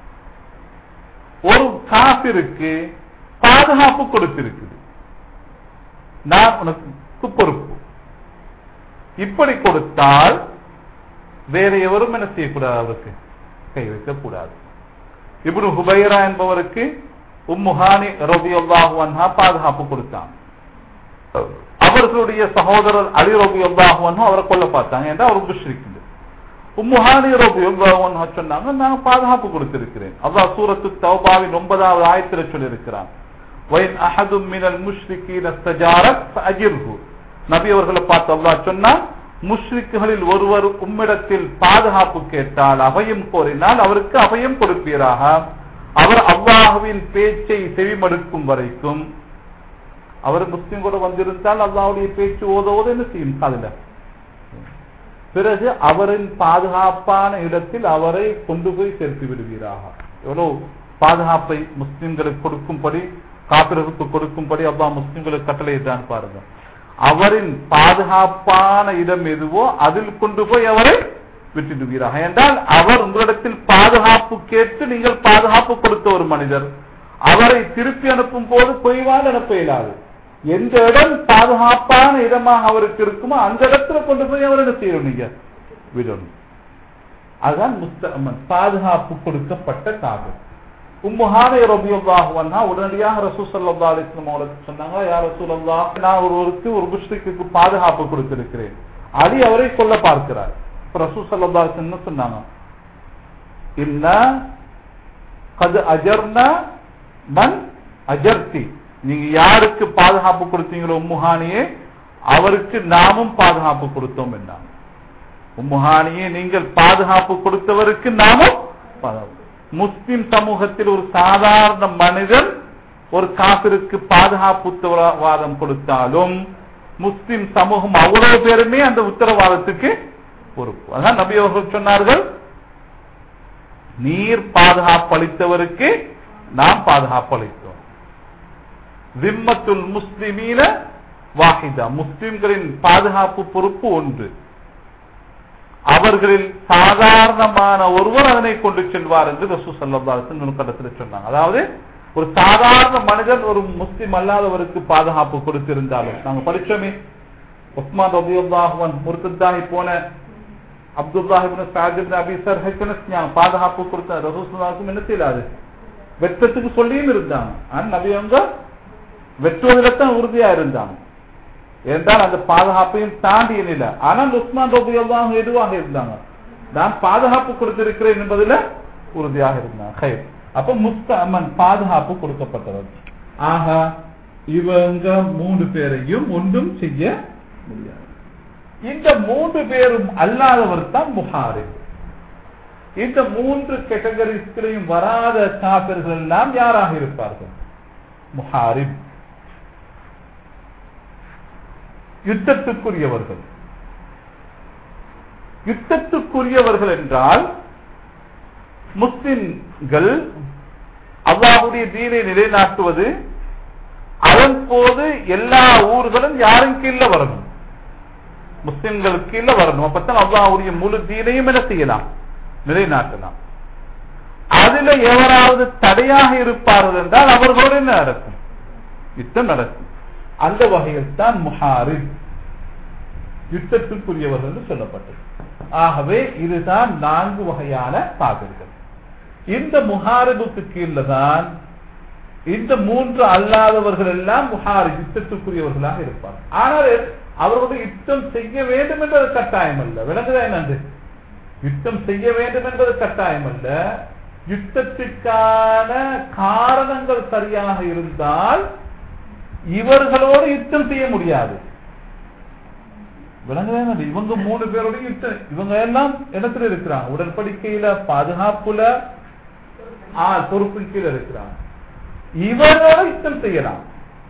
ஒரு காப்பிற்கு பாதுகாப்பு கொடுத்திருக்குது நான் உனக்கு பொறுப்பு இப்படி கொடுத்தால் வேற எவரும் என்ன செய்யக்கூடாது அவருக்கு கை வைக்கக்கூடாது இப்படி ஹுபைரா என்பவருக்கு உம்முஹானி ரபி அல்லாஹுவன்ஹா பாதுகாப்பு கொடுத்தாங்க அவர்களுடைய சகோதரர் அலி ரபி அல்லாஹுவன்ஹா அவரை கொல்ல பார்த்தாங்க என்று அவர் முஷ்ரிக்குது உம்முஹானி ரபி அல்லாஹுவன்ஹா சொன்னாங்க நான் பாதுகாப்பு கொடுத்திருக்கிறேன் அல்லாஹ் சூரத்து தௌபாவின் ஒன்பதாவது ஆயத்தில் சொல்லியிருக்கிறான் وإن أحد من المشركين استجارك فأجره நபி அவர்களை பார்த்து அல்லாஹ் சொன்னா முஷ்ரிக்குகளில் ஒருவர் உம்மிடத்தில் பாதுகாப்பு கேட்டால் அபயம் கோரினால் அவருக்கு அபயம் கொடுப்பீராக அவர் அல்லாஹுவின் பேச்சை செவிமடுக்கும் வரைக்கும் அவர் முஸ்லிம் கூட வந்திருந்தால் அல்லாஹ்வுடைய பேச்சு ஓத ஓத என்ன செய்யும் காதுல பிறகு அவரின் பாதுகாப்பான இடத்தில் அவரை கொண்டு போய் சேர்த்து விடுவீராக எவ்வளவு பாதுகாப்பை முஸ்லிம்களுக்கு கொடுக்கும்படி காப்பிரருக்கு கொடுக்கும்படி அல்லாஹ் முஸ்லிம்களுக்கு கட்டளையிட்டான் பாருங்க அவரின் பாதுகாப்பான இடம் எதுவோ அதில் கொண்டு போய் அவரை விட்டுடுவீராக என்றால் அவர் உங்களிடத்தில் பாதுகாப்பு கேட்டு நீங்கள் பாதுகாப்பு கொடுத்த ஒரு மனிதர் அவரை திருப்பி அனுப்பும் போது பொய்வால் அனுப்ப இயலாது எந்த இடம் பாதுகாப்பான இடமாக அவருக்கு இருக்குமோ அந்த இடத்துல கொண்டு போய் அவர் என்ன செய்யணும் நீங்க விடணும் அதுதான் முஸ்தமன் பாதுகாப்பு கொடுக்கப்பட்ட காதல் உம்முஹானை ரபியுல்லாஹு அன்ஹா உடனடியாக ரசூல் ஸல்லல்லாஹு அலைஹி வஸல்லம் அவர்களுக்கு சொன்னாங்க யா ரசூலல்லாஹ் நான் ஒருவருக்கு ஒரு முஷ்ரிக்குக்கு பாதுகாப்பு கொடுத்திருக்கிறேன் அலி அவரை கொல்ல பார்க்கிறார் இப்ப ரசூல் ஸல்லல்லாஹு அலைஹி வஸல்லம் என்ன சொன்னாங்க இன்ன கது அஜர்னா மன் அஜர்த்தி நீங்க யாருக்கு பாதுகாப்பு கொடுத்தீங்களோ உம்முஹானியே அவருக்கு நாமும் பாதுகாப்பு கொடுத்தோம் என்ன உம்முஹானியே நீங்கள் பாதுகாப்பு கொடுத்தவருக்கு நாமும் பாதுகாப்பு முஸ்லிம் சமூகத்தில் ஒரு சாதாரண மனிதன் ஒரு காப்பிற்கு பாதுகாப்பு உத்தரவாதம் கொடுத்தாலும் முஸ்லிம் சமூகம் அவ்வளவு பேருமே அந்த உத்தரவாதத்துக்கு பொறுப்பு அதான் நபி அவர்கள் சொன்னார்கள் நீர் பாதுகாப்பு அளித்தவருக்கு நாம் பாதுகாப்பு அளித்தோம் விம்மத்துல் முஸ்லிமீன வாஹிதா முஸ்லிம்களின் பாதுகாப்பு பொறுப்பு ஒன்று அவர்களில் சாதாரணமான ஒருவர் அதனை கொண்டு செல்வார் என்று ரசூ சல்லாசன் நுணுக்கடத்தில் சொன்னாங்க அதாவது ஒரு சாதாரண மனிதன் ஒரு முஸ்லிம் அல்லாதவருக்கு பாதுகாப்பு கொடுத்திருந்தாலும் நாங்க படிச்சோமே உஸ்மான் ரபியுல்லாஹுவன் முருத்தாகி போன அப்துல்லாஹிபின் சாஜிப் அபி சர் ஹெச்சனஸ் பாதுகாப்பு கொடுத்த ரசூசுல்லாவுக்கும் என்ன செய்யலாது வெற்றத்துக்கு சொல்லியும் இருந்தாங்க ஆனா நபி அவங்க வெற்றுவதில்தான் உறுதியா இருந்தாங்க என்றால் அந்த பாதுகாப்பையும் தாண்டிய நிலை ஆனால் உஸ்மான் ரபியுல்லாஹ் எதுவாக இருந்தாங்க நான் பாதுகாப்பு கொடுத்திருக்கிறேன் என்பதில் உறுதியாக இருந்தாங்க ஹைர் அப்ப முஸ்தமன் பாதுகாப்பு கொடுக்கப்பட்டவர் ஆக இவங்க மூன்று பேரையும் ஒன்றும் செய்ய முடியாது இந்த மூன்று பேரும் அல்லாதவர் தான் முஹாரிப் இந்த மூன்று கேட்டகரிஸ்களையும் வராத காப்பர்கள் எல்லாம் யாராக இருப்பார்கள் முஹாரிப் யுத்தத்துக்குரியவர்கள் யுத்தத்துக்குரியவர்கள் என்றால் முஸ்லிம்கள் அல்லாஹுடைய தீனை நிலைநாட்டுவது அதன் போது எல்லா ஊர்களும் யாரும் கீழ வரணும் முஸ்லிம்களுக்கு கீழ வரணும் அப்பதான் அல்லாஹுடைய முழு தீனையும் என்ன செய்யலாம் நிலைநாட்டலாம் அதுல எவராவது தடையாக இருப்பார்கள் என்றால் அவர்களோடு என்ன நடக்கும் யுத்தம் நடக்கும் அந்த வகையில் தான் முஹாரிப் யுத்தத்துக்குரியவர்கள் என்று சொல்லப்பட்டது ஆகவே இதுதான் நான்கு வகையான காவிர்கள் இந்த முஹாரிபுக்கு கீழே தான் இந்த மூன்று அல்லாதவர்கள் எல்லாம் முஹாரி யுத்தத்துக்குரியவர்களாக இருப்பார் ஆனால் அவர்களுடைய யுத்தம் செய்ய வேண்டும் என்பது கட்டாயம் அல்ல விளங்குதா என்னது யுத்தம் செய்ய வேண்டும் என்பது கட்டாயம் அல்ல யுத்தத்திற்கான காரணங்கள் சரியாக இருந்தால் இவர்களோடு யுத்தம் செய்ய முடியாது விளங்குதா இவங்க மூணு பேரோட யுத்தம் இவங்க எல்லாம் இடத்துல இருக்கிறாங்க உடன்படிக்கையில பாதுகாப்புல பொறுப்பின் கீழே இருக்கிறாங்க இவரோட யுத்தம் செய்யலாம்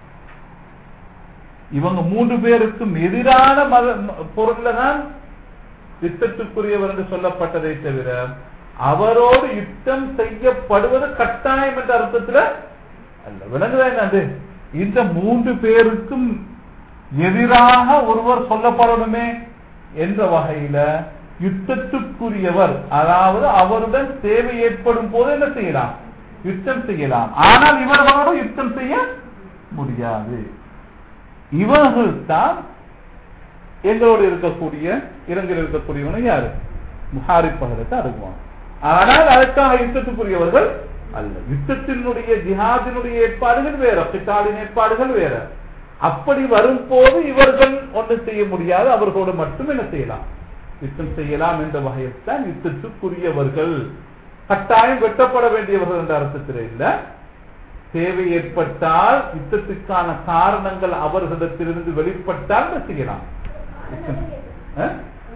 இவங்க மூன்று பேருக்கும் எதிரான மத பொருள்ல தான் யுத்தத்துக்குரியவர் என்று சொல்லப்பட்டதை தவிர அவரோடு யுத்தம் செய்யப்படுவது கட்டாயம் என்ற அர்த்தத்துல அல்ல விளங்குதா என்னது இந்த மூன்று பேருக்கும் எதிராக ஒருவர் சொல்லப்படணுமே என்ற வகையில யுத்தத்துக்குரியவர் அதாவது அவருடன் தேவை ஏற்படும் போது என்ன செய்யலாம் யுத்தம் செய்யலாம் ஆனால் இவர்களோடு யுத்தம் செய்ய முடியாது இவர்கள் தான் எங்களோடு இருக்கக்கூடிய இலங்கையில் இருக்கக்கூடியவங்க யாரு முஹாரிப் பகரத்தை அருகுவாங்க ஆனால் அதற்காக யுத்தத்துக்குரியவர்கள் அல்ல யுத்தத்தினுடைய ஜிஹாதினுடைய ஏற்பாடுகள் வேற பித்தாளின் ஏற்பாடுகள் வேற அப்படி வரும்போது இவர்கள் ஒன்று செய்ய முடியாது அவர்களோடு மட்டும் என்ன செய்யலாம் யுத்தம் செய்யலாம் என்ற வகையில் தான் யுத்தத்துக்குரியவர்கள் கட்டாயம் வெட்டப்பட வேண்டியவர்கள் என்ற அர்த்தத்தில் இல்ல தேவை ஏற்பட்டால் யுத்தத்துக்கான காரணங்கள் அவர்களிடத்திலிருந்து வெளிப்பட்டால் என்ன செய்யலாம் அஹ்?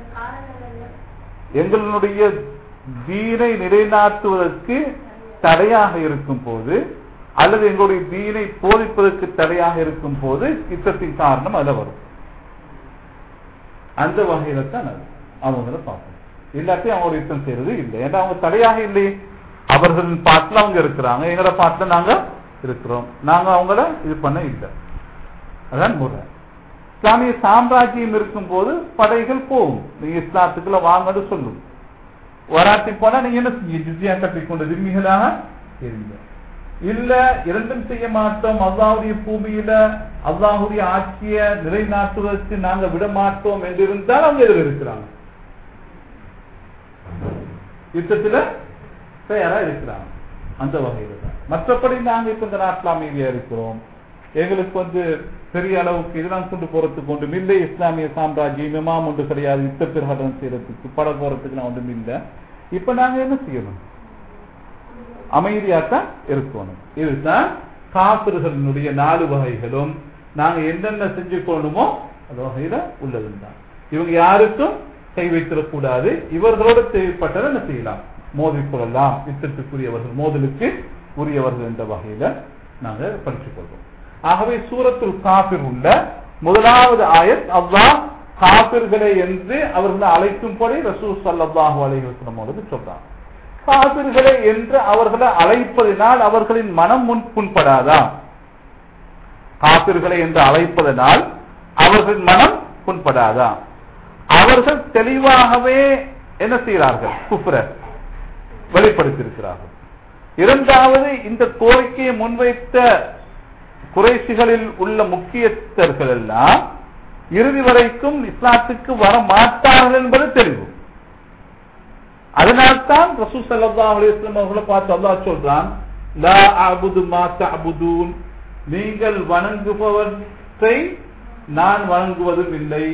எங்களுடைய தீனை நிலைநாட்டுவதற்கு தடையாக இருக்கும் போது அல்லது எங்களுடைய தீனை போதிப்பதற்கு தடையாக இருக்கும் போது யுத்தத்தின் காரணம் அதுல வரும் அந்த வகையில தான் அது அவங்கள பார்க்கணும் இல்லாட்டி அவங்க யுத்தம் செய்யறது இல்லை ஏன்னா அவங்க தடையாக இல்லை அவர்களின் பாட்டுல அவங்க இருக்கிறாங்க எங்களோட பாட்டுல நாங்க இருக்கிறோம் நாங்க அவங்கள இது பண்ண இல்லை அதான் முறை இஸ்லாமிய சாம்ராஜ்யம் இருக்கும் போது படைகள் போகும் நீங்க இஸ்லாத்துக்குள்ள வாங்கன்னு சொல்லும் வராட்டி போனா நீங்க என்ன செய்ய ஜிசியா கட்டிக்கொண்ட விரும்பிகளாக இருங்க இல்ல இரண்டும் செய்ய மாட்டோம் அல்லாஹுடைய பூமியில அல்லாஹுடைய ஆட்சியை நிலைநாட்டுவதற்கு நாங்க விட மாட்டோம் என்று இருந்தால் அவங்க எதில் இருக்கிறாங்க யுத்தத்துல தயாரா இருக்கிறாங்க அந்த வகையில தான் மற்றபடி நாங்க இப்ப இந்த நாட்டில் அமைதியா இருக்கிறோம் எங்களுக்கு வந்து பெரிய அளவுக்கு இதெல்லாம் கொண்டு போறதுக்கு ஒன்றும் இல்லை இஸ்லாமிய சாம்ராஜ்யம் இமாம் ஒன்று கிடையாது யுத்த பிரகடனம் செய்யறதுக்கு பட போறதுக்கு ஒன்றும் இல்லை இப்ப நாங்க என்ன செய்யணும் அமைதியாத்தான் இருக்கணும் இதுதான் காப்பிர்களுடைய நாலு வகைகளும் நாங்க என்னென்ன செஞ்சு கொள்ளணுமோ அந்த வகையில உள்ளதுதான் இவங்க யாருக்கும் கை வைத்திடக்கூடாது இவர்களோட தேவைப்பட்டதை என்ன செய்யலாம் மோதிக்கொள்ளலாம் யுத்தத்துக்குரியவர்கள் மோதலுக்கு உரியவர்கள் என்ற வகையில நாங்க படித்துக் கொள்வோம் ஆகவே சூரத்துல் காபிர் உள்ள முதலாவது ஆயத் அல்லாஹ் காபிர்களை என்று அவர்களை அழைக்கும்படி ரசூல் சல்லாஹூ அலைஹி வஸல்லம் சொல்றாங்க காபிர்களை என்று அவர்களை அழைப்பதினால் அவர்களின் மனம் முன் புண்படாதா காபிர்களை என்று அழைப்பதனால் அவர்களின் மனம் புண்படாதா அவர்கள் தெளிவாகவே என்ன செய்கிறார்கள் குப்ர வெளிப்படுத்தியிருக்கிறார்கள் இரண்டாவது இந்த கோரிக்கையை முன்வைத்த குறைசிகளில் உள்ள முக்கியஸ்தர்கள் எல்லாம் இறுதி வரைக்கும் இஸ்லாத்துக்கு வர மாட்டார்கள் என்பது தெளிவு அதனால்தான் ரசூ சல்லா அலிஸ்லாம் அவர்களை பார்த்து அல்லா சொல்றான் லா அபுது மா தஅபுதூன் நீங்கள் வணங்குபவற்றை நான் வணங்குவதும் இல்லை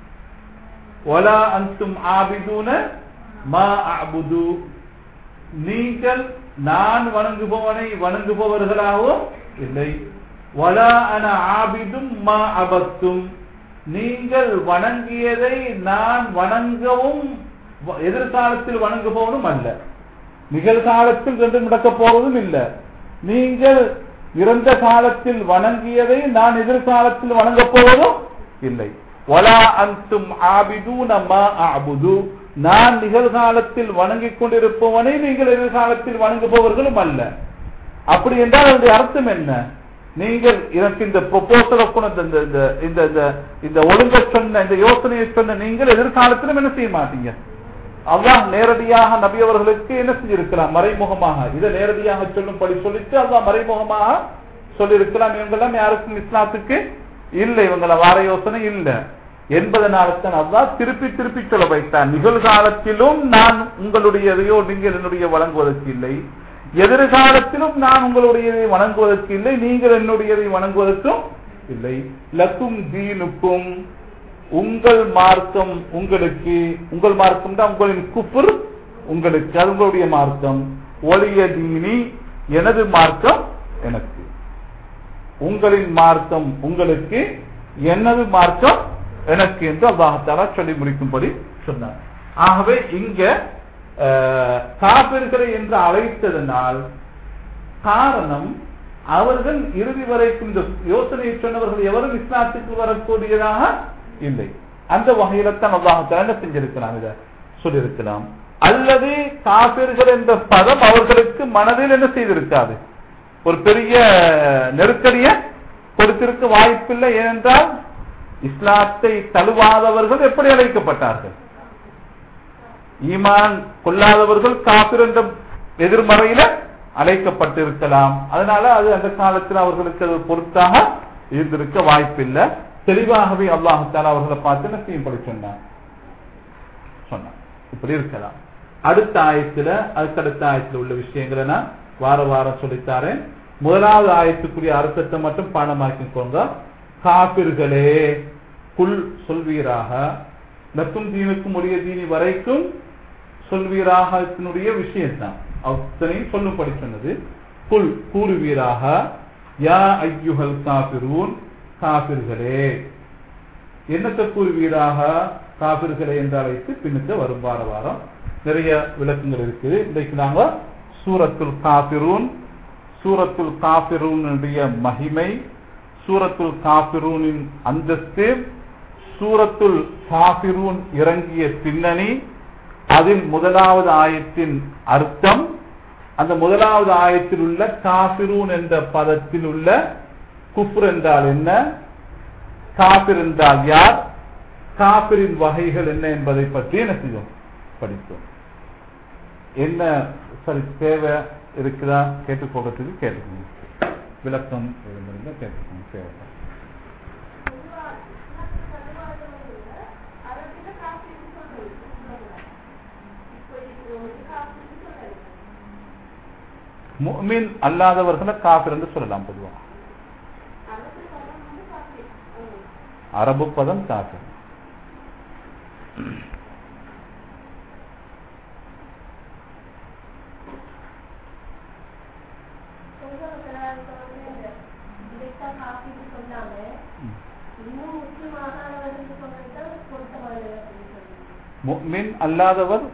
ஒலா அந்தும் ஆபிதூன மா அபுது நீங்கள் நான் வணங்குபவனை வணங்குபவர்களாகவும் இல்லை வலா அன ஆபிதும் மா அபத்தும் நீங்கள் வணங்கியதை நான் வணங்கவும் எதிர்காலத்தில் வணங்குபவனும் அல்ல நிகழ்காலத்தில் ரெண்டு நடக்க போவதும் இல்லை நீங்கள் இறந்த காலத்தில் வணங்கியதை நான் எதிர்காலத்தில் வணங்கப் போவதும் இல்லை வலா அந்தும் ஆபிதூன மா அபுது நான் நிகழ்காலத்தில் வணங்கிக் கொண்டிருப்பவனை நீங்கள் எதிர்காலத்தில் வணங்குபவர்களும் அல்ல அப்படி என்றால் அதனுடைய அர்த்தம் என்ன நீங்கள் எனக்கு இந்த ப்ரொபோசலை இந்த இந்த இந்த ஒழுங்க சொன்ன இந்த யோசனையை சொன்ன நீங்கள் எதிர்காலத்திலும் என்ன செய்ய மாட்டீங்க அல்லாஹ் நேரடியாக நபி அவர்களுக்கு என்ன செஞ்சிருக்கலாம் மறைமுகமாக இதை நேரடியாக சொல்லும்படி சொல்லிட்டு அல்லாஹ் மறைமுகமாக சொல்லியிருக்கலாம் இவங்கெல்லாம் யாருக்கும் இஸ்லாத்துக்கு இல்லை இவங்கள வார யோசனை இல்லை என்பதனால்தான் அல்லாஹ் திருப்பி திருப்பி சொல்ல வைத்தான் நிகழ்காலத்திலும் நான் உங்களுடையதையோ நீங்கள் என்னுடைய வழங்குவதற்கு இல்லை எதிர்காலத்திலும் நான் உங்களுடையதை வணங்குவதற்கு இல்லை நீங்கள் என்னுடையதை வணங்குவதற்கும் இல்லை லக்கும் தீனுக்கும் உங்கள் மார்க்கம் உங்களுக்கு உங்கள் மார்க்கம் தான் உங்களின் குப்புர் உங்களுக்கு அது உங்களுடைய மார்க்கம் ஒளிய தீனி எனது மார்க்கம் எனக்கு உங்களின் மார்க்கம் உங்களுக்கு எனது மார்க்கம் எனக்கு என்று அல்லாஹாலா சொல்லி முடிக்கும்படி சொன்னார் ஆகவே இங்க காபிர்களை என்று அழைத்ததனால் காரணம் அவர்கள் இறுதி வரைக்கும் இந்த யோசனையை சொன்னவர்கள் எவரும் இஸ்லாத்துக்கு வரக்கூடியதாக இல்லை அந்த வகையில தான் அல்லாஹால என்ன செஞ்சிருக்கலாம் இத சொல்லியிருக்கலாம் அல்லது காபிர்கள் என்ற பதம் அவர்களுக்கு மனதில் என்ன செய்திருக்காது ஒரு பெரிய நெருக்கடிய கொடுத்திருக்க வாய்ப்பில்லை ஏனென்றால் இஸ்லாத்தை தழுவாதவர்கள் எப்படி அழைக்கப்பட்டார்கள் ஈமான் கொள்ளாதவர்கள் காபிர் என்ற எதிர்மறையில அழைக்கப்பட்டிருக்கலாம் அதனால அது அந்த காலத்தில் அவர்களுக்கு அது பொருத்தாக இருந்திருக்க வாய்ப்பில்லை தெளிவாகவே அல்லாஹால அவர்களை பார்த்து என்ன செய்யும்படி சொன்னார் சொன்னார் இப்படி இருக்கலாம் அடுத்த ஆயத்துல அடுத்தடுத்த ஆயத்துல உள்ள விஷயங்களை நான் வார வாரம் சொல்லித்தாரேன் முதலாவது ஆயத்துக்குரிய அர்த்தத்தை மட்டும் பாடமாக்கிக்கோங்க காப்பிர்களே குல் சொல்வீராக லக்கும் தீனுக்கும் உரிய தீனி வரைக்கும் சொல்வீராக இதனுடைய விஷயம் தான் அத்தனையும் சொல்லும்படி சொன்னது குல் கூறுவீராக யா ஐயுஹல் காபிரூன் காபிர்களே என்னத்தை கூறுவீராக காபிர்களே என்று அழைத்து பின்னுக்கு வரும் வார வாரம் நிறைய விளக்கங்கள் இருக்குது இன்றைக்கு நாங்க சூரத்துல் காபிரூன் சூரத்துல் காபிரூனுடைய மகிமை சூரத்துல் காபிரூனின் அந்தஸ்து சூரத்துல் காபிரூன் இறங்கிய பின்னணி அதில் முதலாவது ஆயத்தின் அர்த்தம் அந்த முதலாவது ஆயத்தில் உள்ள காபிரூன் என்ற பதத்தில் உள்ள குஃப்ர் என்றால் என்ன காபிர் என்றால் யார் காபிரின் வகைகள் என்ன என்பதை பற்றி என்ன செய்வோம் படித்தோம் என்ன சரி தேவை இருக்குதா கேட்டுக்கோகிறதுக்கு கேட்டுக்கோங்க விளக்கம் இருந்தா கேட்டுக்கோங்க தேவை முஃமின் அல்லாதவர்களை காபிர் என்று சொல்லலாம் பொதுவா அரபு பதம் காபிர் முஃமின் அல்லாதவர்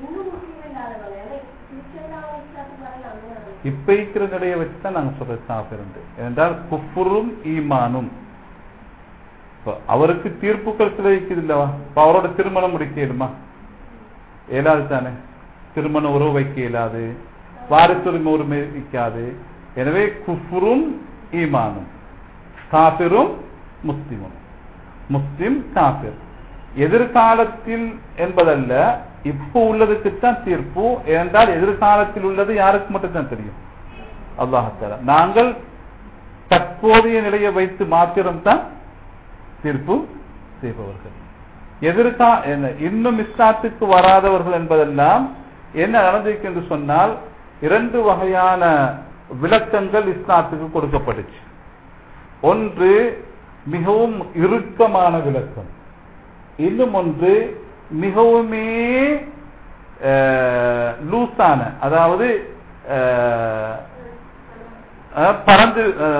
இப்ப இருக்கிற நிலையை வச்சு தான் நாங்க சொல்றது காபிர் என்றால் குஃபுரும் ஈமானும் இப்ப அவருக்கு தீர்ப்புகள் சில இருக்குது இல்லவா இப்ப அவரோட திருமணம் முடிக்க இயலுமா இயலாது தானே திருமண உறவு வைக்க இயலாது வாரிசுரிமை உரிமை வைக்காது எனவே குஃபுரும் ஈமானும் காபிரும் முஸ்லிமும் முஸ்லிம் காபிர் எதிர்காலத்தில் என்பதல்ல இப்போ உள்ளதுக்குத்தான் தீர்ப்பு ஏனென்றால் எதிர்காலத்தில் உள்ளது யாருக்கு மட்டும்தான் தெரியும் அல்லாஹால நாங்கள் தற்போதைய நிலையை வைத்து மாத்திரம்தான் தீர்ப்பு செய்பவர்கள் எதிர்கா இன்னும் இஸ்லாத்துக்கு வராதவர்கள் என்பதெல்லாம் என்ன நடந்திருக்கு என்று சொன்னால் இரண்டு வகையான விளக்கங்கள் இஸ்லாத்துக்கு கொடுக்கப்பட்டுச்சு ஒன்று மிகவும் இறுக்கமான விளக்கம் இன்னும் ஒன்று மிகவுமே லூசான அதாவது பறந்து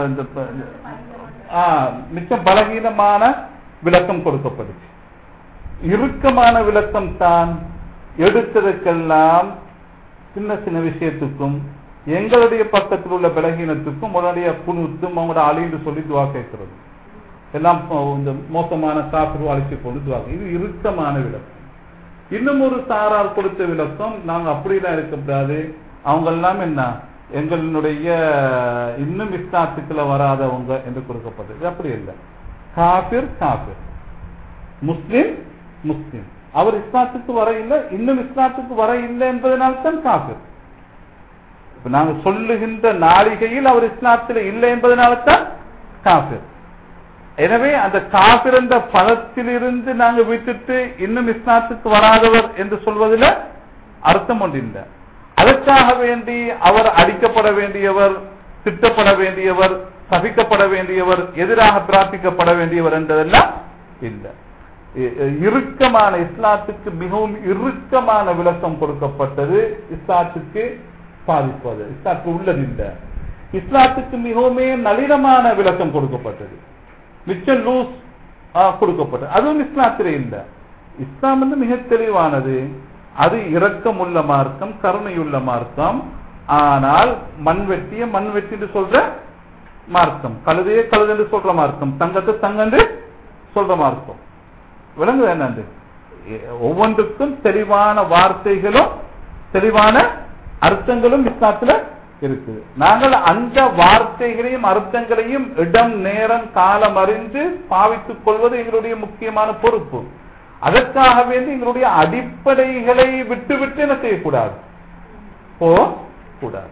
மிச்சம் பலகீனமான விளக்கம் கொடுக்கப்படுச்சு இறுக்கமான விளக்கம் தான் எடுத்ததற்கெல்லாம் சின்ன சின்ன விஷயத்துக்கும் எங்களுடைய பக்கத்தில் உள்ள பலகீனத்துக்கும் உடனடிய குணுத்தும் அவங்களோட அழிந்து சொல்லி துவா கேட்கிறது எல்லாம் இந்த மோசமான காப்பிரு அழிச்சு கொண்டு துவா இது இறுக்கமான விளக்கம் இன்னும் ஒரு சாரார் கொடுத்த விளக்கம் நாங்க அப்படிலாம் இருக்கக்கூடாது அவங்க எல்லாம் என்ன எங்களுடைய இன்னும் இஸ்லாத்துக்குள்ள வராதவங்க என்று கொடுக்கப்பட்டது அப்படி இல்லை காபிர் காபிர் முஸ்லிம் முஸ்லிம் அவர் இஸ்லாத்துக்கு வர இல்லை இன்னும் இஸ்லாத்துக்கு வர இல்லை என்பதனால்தான் காபிர் இப்ப நாங்க சொல்லுகின்ற நாளிகையில் அவர் இஸ்லாத்தில் இல்லை என்பதனால்தான் காபிர் எனவே அந்த காபிர் என்ற பதத்திலிருந்து நாங்க விட்டுட்டு இன்னும் இஸ்லாத்துக்கு வராதவர் என்று சொல்வதில் அர்த்தம் ஒன்றில்லை அதற்காக வேண்டி அவர் அடிக்கப்பட வேண்டியவர் திட்டப்பட வேண்டியவர் சபிக்கப்பட வேண்டியவர் எதிராக பிரார்த்திக்கப்பட வேண்டியவர் என்றதெல்லாம் இல்லை இறுக்கமான இஸ்லாத்துக்கு மிகவும் இறுக்கமான விளக்கம் கொடுக்கப்பட்டது இஸ்லாத்துக்கு பாதிப்பது இஸ்லாத்துக்கு உள்ளது இல்லை இஸ்லாத்துக்கு மிகவுமே நளினமான விளக்கம் கொடுக்கப்பட்டது மிச்சம் லூஸ் கொடுக்கப்பட்டது அதுவும் இஸ்லாத்திலே இல்லை இஸ்லாம் வந்து மிக தெளிவானது அது இரக்கம் உள்ள மார்க்கம் கருணையுள்ள மார்க்கம் ஆனால் மண் வெட்டிய மண் வெட்டி சொல்ற மார்க்கம் கழுதையே கழுது என்று சொல்ற மார்க்கம் தங்கத்தை தங்கன்று சொல்ற மார்க்கம் விளங்குது என்னண்டு ஒவ்வொன்றுக்கும் தெளிவான வார்த்தைகளும் தெளிவான அர்த்தங்களும் இஸ்லாத்துல இருக்குது நாங்கள் அந்த வார்த்தைகளையும் அர்த்தங்களையும் இடம் நேரம் காலம் அறிந்து பாவித்துக் கொள்வது எங்களுடைய முக்கியமான பொறுப்பு அதற்காக வேண்டி எங்களுடைய அடிப்படைகளை விட்டு விட்டு என்ன செய்யக்கூடாது போ கூடாது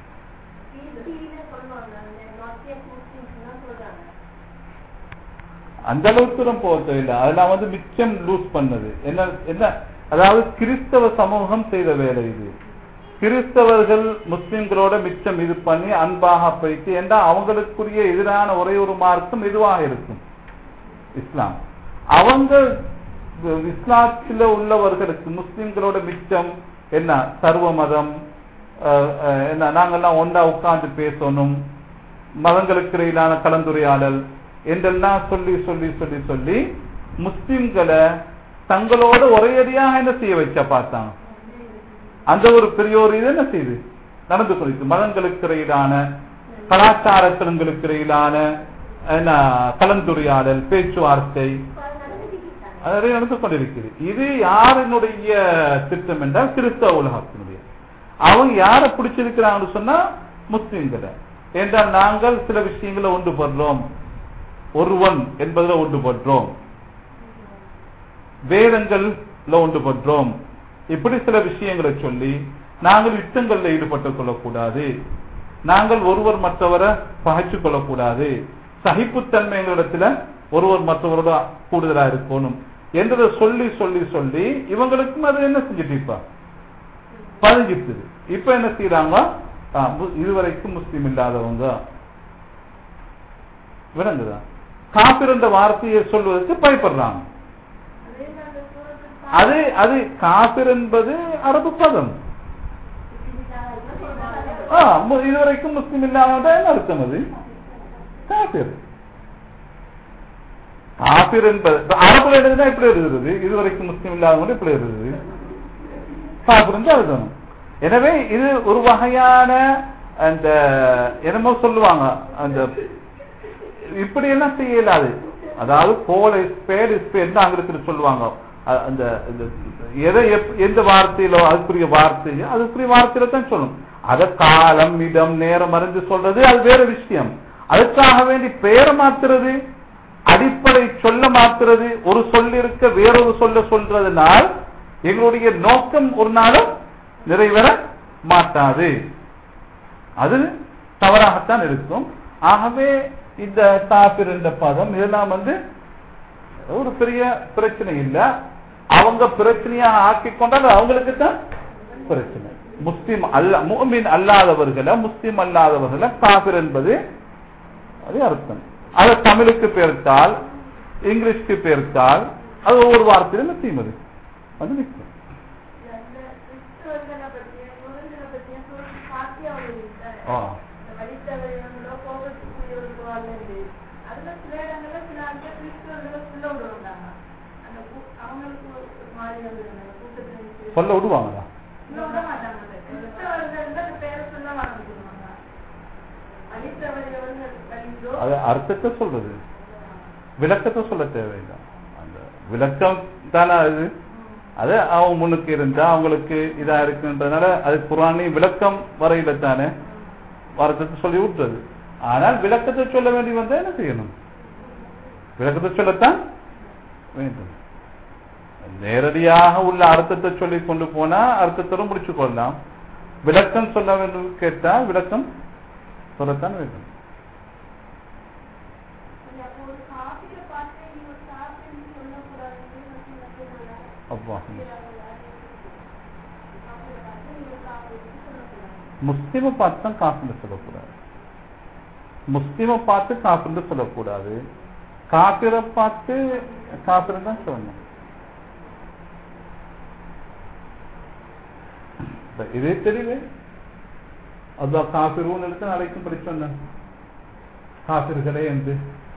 அந்த அளவுக்கு தான் போக தேவையில்லை அதெல்லாம் வந்து மிச்சம் லூஸ் பண்ணது என்ன என்ன அதாவது கிறிஸ்தவ சமூகம் செய்த வேலை இது கிறிஸ்தவர்கள் முஸ்லிம்களோட மிச்சம் இது பண்ணி அன்பாக போயிட்டு ஏண்டா அவங்களுக்குரிய எதிரான ஒரே ஒரு மார்க்கம் இதுவாக இருக்கும் இஸ்லாம் அவங்க இஸ்லாத்தில் உள்ளவர்களுக்கு முஸ்லிம்களோட மிச்சம் என்ன சர்வ மதம் அஹ், அஹ், என்ன நாங்கெல்லாம் ஒன்றா உட்கார்ந்து பேசணும் மதங்களுக்கு இடையிலான கலந்துரையாடல் என்றெல்லாம் சொல்லி சொல்லி சொல்லி சொல்லி முஸ்லிம்களை தங்களோட ஒரேடியாக என்ன செய்ய வச்சா பார்த்தாங்க அந்த ஒரு பெரிய ஒரு இது என்ன செய்யுது நடந்து கொண்டிருக்கு மதங்களுக்கு இடையிலான கலாச்சாரங்களுக்கு இடையிலான என்ன கலந்துரையாடல் பேச்சுவார்த்தை அது நடந்து கொண்டிருக்கிறது இது யாரினுடைய திட்டம் என்றால் கிறிஸ்தவ உலகத்தினுடைய அவங்க யாரை பிடிச்சிருக்கிறாங்கன்னு சொன்னா முஸ்லிம்களை என்றால் நாங்கள் சில விஷயங்களை ஒன்றுபடுறோம் ஒருவன் என்பதில் ஒன்றுபடுறோம் வேதங்கள்ல ஒன்றுபடுறோம் இப்படி சில விஷயங்களை சொல்லி நாங்கள் யுத்தங்கள்ல ஈடுபட்டுக் கொள்ளக்கூடாது நாங்கள் ஒருவர் மற்றவரை பகைச்சு கொள்ளக்கூடாது சகிப்புத்தன்மை எங்களிடத்துல ஒருவர் மற்றவரோட கூடுதலா இருக்கணும் என்றதை சொல்லி சொல்லி சொல்லி இவங்களுக்கும் அது என்ன செஞ்சுட்டு இப்ப பதிஞ்சிட்டுது இப்ப என்ன செய்யறாங்க ஆ, மு- இதுவரைக்கும் முஸ்லீம் இல்லாதவங்க விளங்குதா காபிர் என்ற வார்த்தையை சொல்வதற்கு பயப்படுறாங்க அது அது காபிர் என்பது அரபு பதம் ஆ, மு- இதுவரைக்கும் முஸ்லீம் இல்லாத என்ன அர்த்தம் அது காபிர் காபிர் என்பது இப்ப அரபுல எழுதுனா எப்படி எழுதுறது இதுவரைக்கும் முஸ்லீம் இல்லாதவங்க எப்படி எழுதுறது காபிர் தான் எழுதணும் எனவே இது ஒரு வகையான அந்த என்னமோ சொல்லுவாங்க அந்த இப்படி எல்லாம் செய்ய இயலாது அதாவது கோல் ஸ்பேட் ஸ்பேட் ஆங்கிலத்தில் சொல்லுவாங்க அ- அந்த இந்த எதை எப்- எந்த வார்த்தையிலோ அதுக்குரிய வார்த்தையோ அதுக்குரிய வார்த்தையில தான் சொல்லணும் அத காலம் இடம் நேரம் அறிந்து சொல்றது அது வேற விஷயம் அதுக்காக வேண்டி பெயரை மாத்துறது அடிப்படை சொல்ல மாத்துறது ஒரு சொல் இருக்க வேறொரு சொல்ல சொல்றதுனால் எங்களுடைய நோக்கம் ஒரு நாளும் நிறைவேற மாட்டாது அது தவறாகத்தான் இருக்கும் ஆகவே இந்த காபிர் என்ற பதம் இதெல்லாம் வந்து ஒரு பெரிய பிரச்சனை இல்ல அவங்க பிரச்சனையாக ஆக்கி கொண்டால் அவங்களுக்கு தான் பிரச்சனை முஸ்லிம் அல்ல முஃமின் அல்லாதவர்களை முஸ்லிம் அல்லாதவர்களை காபிர் என்பது அது அர்த்தம் அதை தமிழுக்கு பெயர்த்தால் இங்கிலீஷ்க்கு பெயர்த்தால் அது ஒவ்வொரு வார்த்தையிலும் நிச்சயம் அது வந்து நிற்கும் ஆ. சொல்ல விடுவாங்களா அது அர்த்தத்தை சொல்றது விளக்கத்தை சொல்ல தேவையில்லை அந்த விளக்கம் தானே அது அது அவங்க முன்னுக்கு இருந்தா அவங்களுக்கு இதா இருக்குன்றதுனால அது குரானி விளக்கம் வரையில தானே அர்த்தத்தை சொல்லி விட்டுறது ஆனால் விளக்கத்தை சொல்ல வேண்டி வந்தா என்ன செய்யணும் விளக்கத்தை சொல்லத்தான் வேண்டும் நேரடியாக உள்ள அர்த்தத்தை சொல்லி கொண்டு போனா அர்த்தத்தோடு முடிச்சு கொள்ளலாம் விளக்கம் சொல்ல வேண்டும் கேட்டா விளக்கம் சொல்லத்தான் வேண்டும் அப்பா முஸ்லிமை பார்த்து தான் காசுன்னு சொல்லக்கூடாது முஸ்லிமை பார்த்து காசுன்னு சொல்லக்கூடாது காப்பிரை பார்த்து காப்பிரம் தான் சொல்லணும் இப்ப இதே தெரியல அதான் காபிரூன் எடுத்து நாளைக்கும் படி சொன்னேன் காபிர்களே என்று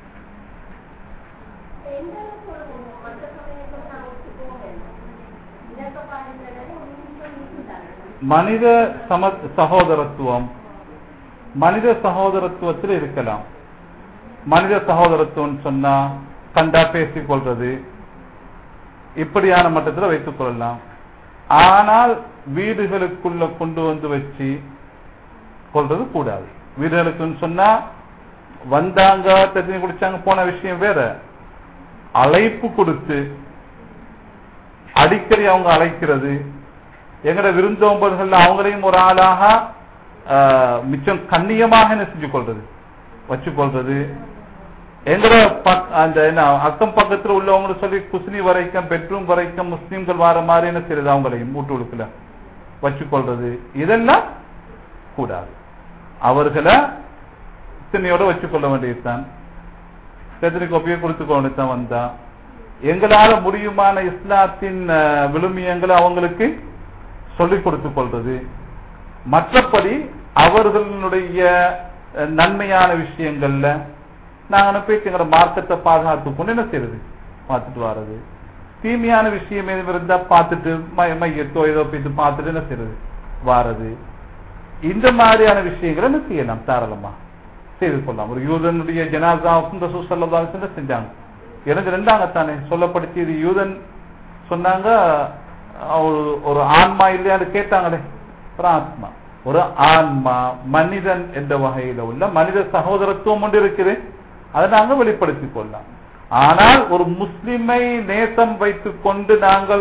மனித சம சகோதரத்துவம் மனித சகோதரத்துவத்தில் இருக்கலாம் மனித சகோதரத்துவம் சொன்னா கண்டா பேசிக் கொள்றது இப்படியான மட்டத்தில் வைத்துக் கொள்ளலாம் ஆனால் வீடுகளுக்குள்ள கொண்டு வந்து வச்சு கொள்றது கூடாது வீடுகளுக்குன்னு சொன்னா வந்தாங்க தண்ணி குடிச்சாங்க போன விஷயம் வேற அழைப்பு கொடுத்து அடிக்கடி அவங்க அழைக்கிறது எங்கட விருந்தோம்பர்கள் அவங்களையும் ஒரு ஆளாக ஆஹ், மிச்சம் கண்ணியமாக என்ன செஞ்சு கொள்றது வச்சு கொள்றது எங்கட பக்- அந்த என்ன அக்கம் பக்கத்துல உள்ளவங்க சொல்லி குஸ்னி வரைக்கும் பெட்ரூம் வரைக்கும் முஸ்லிம்கள் வர மாதிரி என்ன செய்யறது அவங்களையும் மூட்டு உடுக்கல வச்சு கொள்றது இதெல்லாம் கூடாது அவர்களை சித்தனையோட வச்சுக்கொள்ள வேண்டியதுதான் கத்திரி கோப்பையை கொடுத்துக்க வேண்டியதுதான் வந்தா எங்களால முடியுமான இஸ்லாத்தின் அஹ், விழுமியங்களை அவங்களுக்கு சொல்லிக் கொடுத்துக் கொள்றது மற்றபடி அவர்களுடைய அஹ், நன்மையான விஷயங்கள்ல நாங்க போயிட்டு எங்களோட மார்க்கத்தை பாதுகாத்து கொண்டு என்ன செய்யறது பார்த்துட்டு வர்றது தீமையான விஷயம் எதுவும் இருந்தா பார்த்துட்டு மை- மையத்தோ ஏதோ போயிட்டு பார்த்துட்டு என்ன செய்யறது வாரது இந்த மாதிரியான விஷயங்களை என்ன செய்யலாம் தாராளமா செய்து கொள்ளலாம் ஒரு யூதனுடைய ஜனாசாவுக்கும் ரசூல் ஸல்லல்லாஹு அலைஹி வஸல்லம் செஞ்சாங்க எனக்கு ரெண்டாங்க தானே சொல்லப்படுத்தி இது யூதன் சொன்னாங்க அஹ், ஒரு ஒரு ஆன்மா இல்லையான்னு கேட்டாங்களே ஒரு ஆத்மா ஒரு ஆன்மா மனிதன் என்ற வகையில உள்ள மனித சகோதரத்துவம் ஒன்று இருக்குது அதை நாங்க வெளிப்படுத்திக் கொள்ளலாம் ஆனால் ஒரு முஸ்லிமை நேசம் வைத்துக் கொண்டு நாங்கள்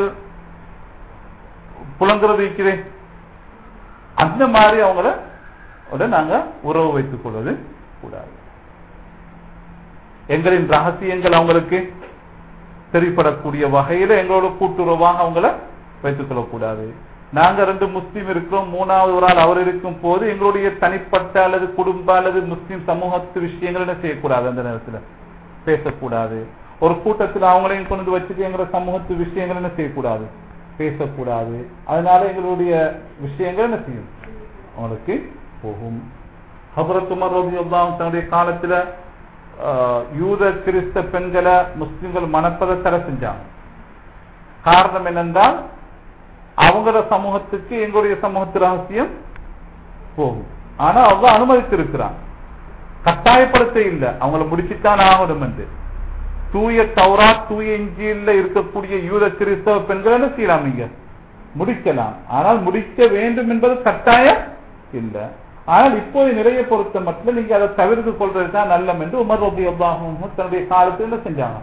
புலங்குறது இருக்கிறேன் அந்த மாதிரி அவங்கள உடன் நாங்க உறவு வைத்துக் கொள்வது கூடாது எங்களின் ரகசியங்கள் அவங்களுக்கு தெரிப்படக்கூடிய வகையில எங்களோட கூட்டுறவாக அவங்கள வைத்துக் கொள்ளக்கூடாது நாங்க ரெண்டு முஸ்லீம் இருக்கிறோம் மூணாவது ஒரு ஆள் அவர் இருக்கும் போது எங்களுடைய தனிப்பட்ட அல்லது குடும்ப அல்லது முஸ்லீம் சமூகத்து விஷயங்கள் என்ன செய்யக்கூடாது அந்த நேரத்துல பேசக்கூடாது ஒரு கூட்டத்தில் அவங்களையும் கொண்டு வந்து வச்சுட்டு எங்களோட சமூகத்து விஷயங்கள் என்ன செய்யக்கூடாது பேசக்கூடாது அதனால எங்களுடைய விஷயங்கள் என்ன செய்யும் அவங்களுக்கு போகும் ஹபரத் உமர் ரலியல்லாஹு தன்னுடைய காலத்துல ஆஹ், யூத கிறிஸ்த பெண்களை முஸ்லிம்கள் மணப்பதை தடை செஞ்சாங்க காரணம் என்னென்றால் அவங்களோட சமூகத்துக்கு எங்களுடைய சமூகத்து ரகசியம் போகும் ஆனா அவங்க அனுமதித்திருக்கிறான் கட்டாயப்படுத்த இல்லை அவங்கள முடிச்சுத்தான் ஆகணும் என்று தூய தௌரா தூய இஞ்சியில இருக்கக்கூடிய யூத கிறிஸ்தவ பெண்கள் என்ன செய்யலாம் நீங்க முடிக்கலாம் ஆனால் முடிக்க வேண்டும் என்பது கட்டாயம் இல்லை ஆனால் இப்போது நிறைய பொறுத்த மட்டும் நீங்க அதை தவிர்த்து கொள்றது தான் நல்லம் என்று உமர் ரபி அல்லாஹும் தன்னுடைய காலத்தில் என்ன செஞ்சாங்க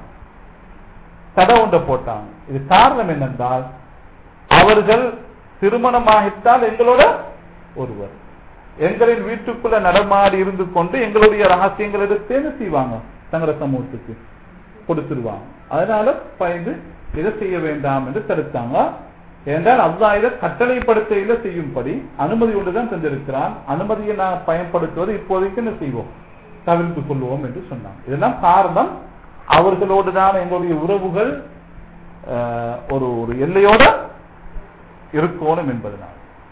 தடை ஒன்றை போட்டாங்க இது காரணம் என்னென்றால் அவர்கள் திருமணமாகித்தால் எங்களோட ஒருவர் எங்களின் வீட்டுக்குள்ள நடமாடி இருந்து கொண்டு எங்களுடைய ரகசியங்கள் எடுத்து என்ன செய்வாங்க தங்கள சமூகத்துக்கு கொடுத்துருவாங்க அதனால பயந்து இதை செய்ய வேண்டாம் என்று தடுத்தாங்க என்றால் அல்லாஹ் இதை கட்டளைப்படுத்தையில செய்யும்படி அனுமதி ஒன்றுதான் தந்திருக்கிறான் அனுமதியை நான் பயன்படுத்துவது இப்போதைக்கு என்ன செய்வோம் தவிர்த்து கொள்வோம் என்று சொன்னாங்க இதெல்லாம் காரணம் அவர்களோடு தான் எங்களுடைய உறவுகள் அஹ், ஒரு ஒரு எல்லையோட இருக்கணும் என்பதனால்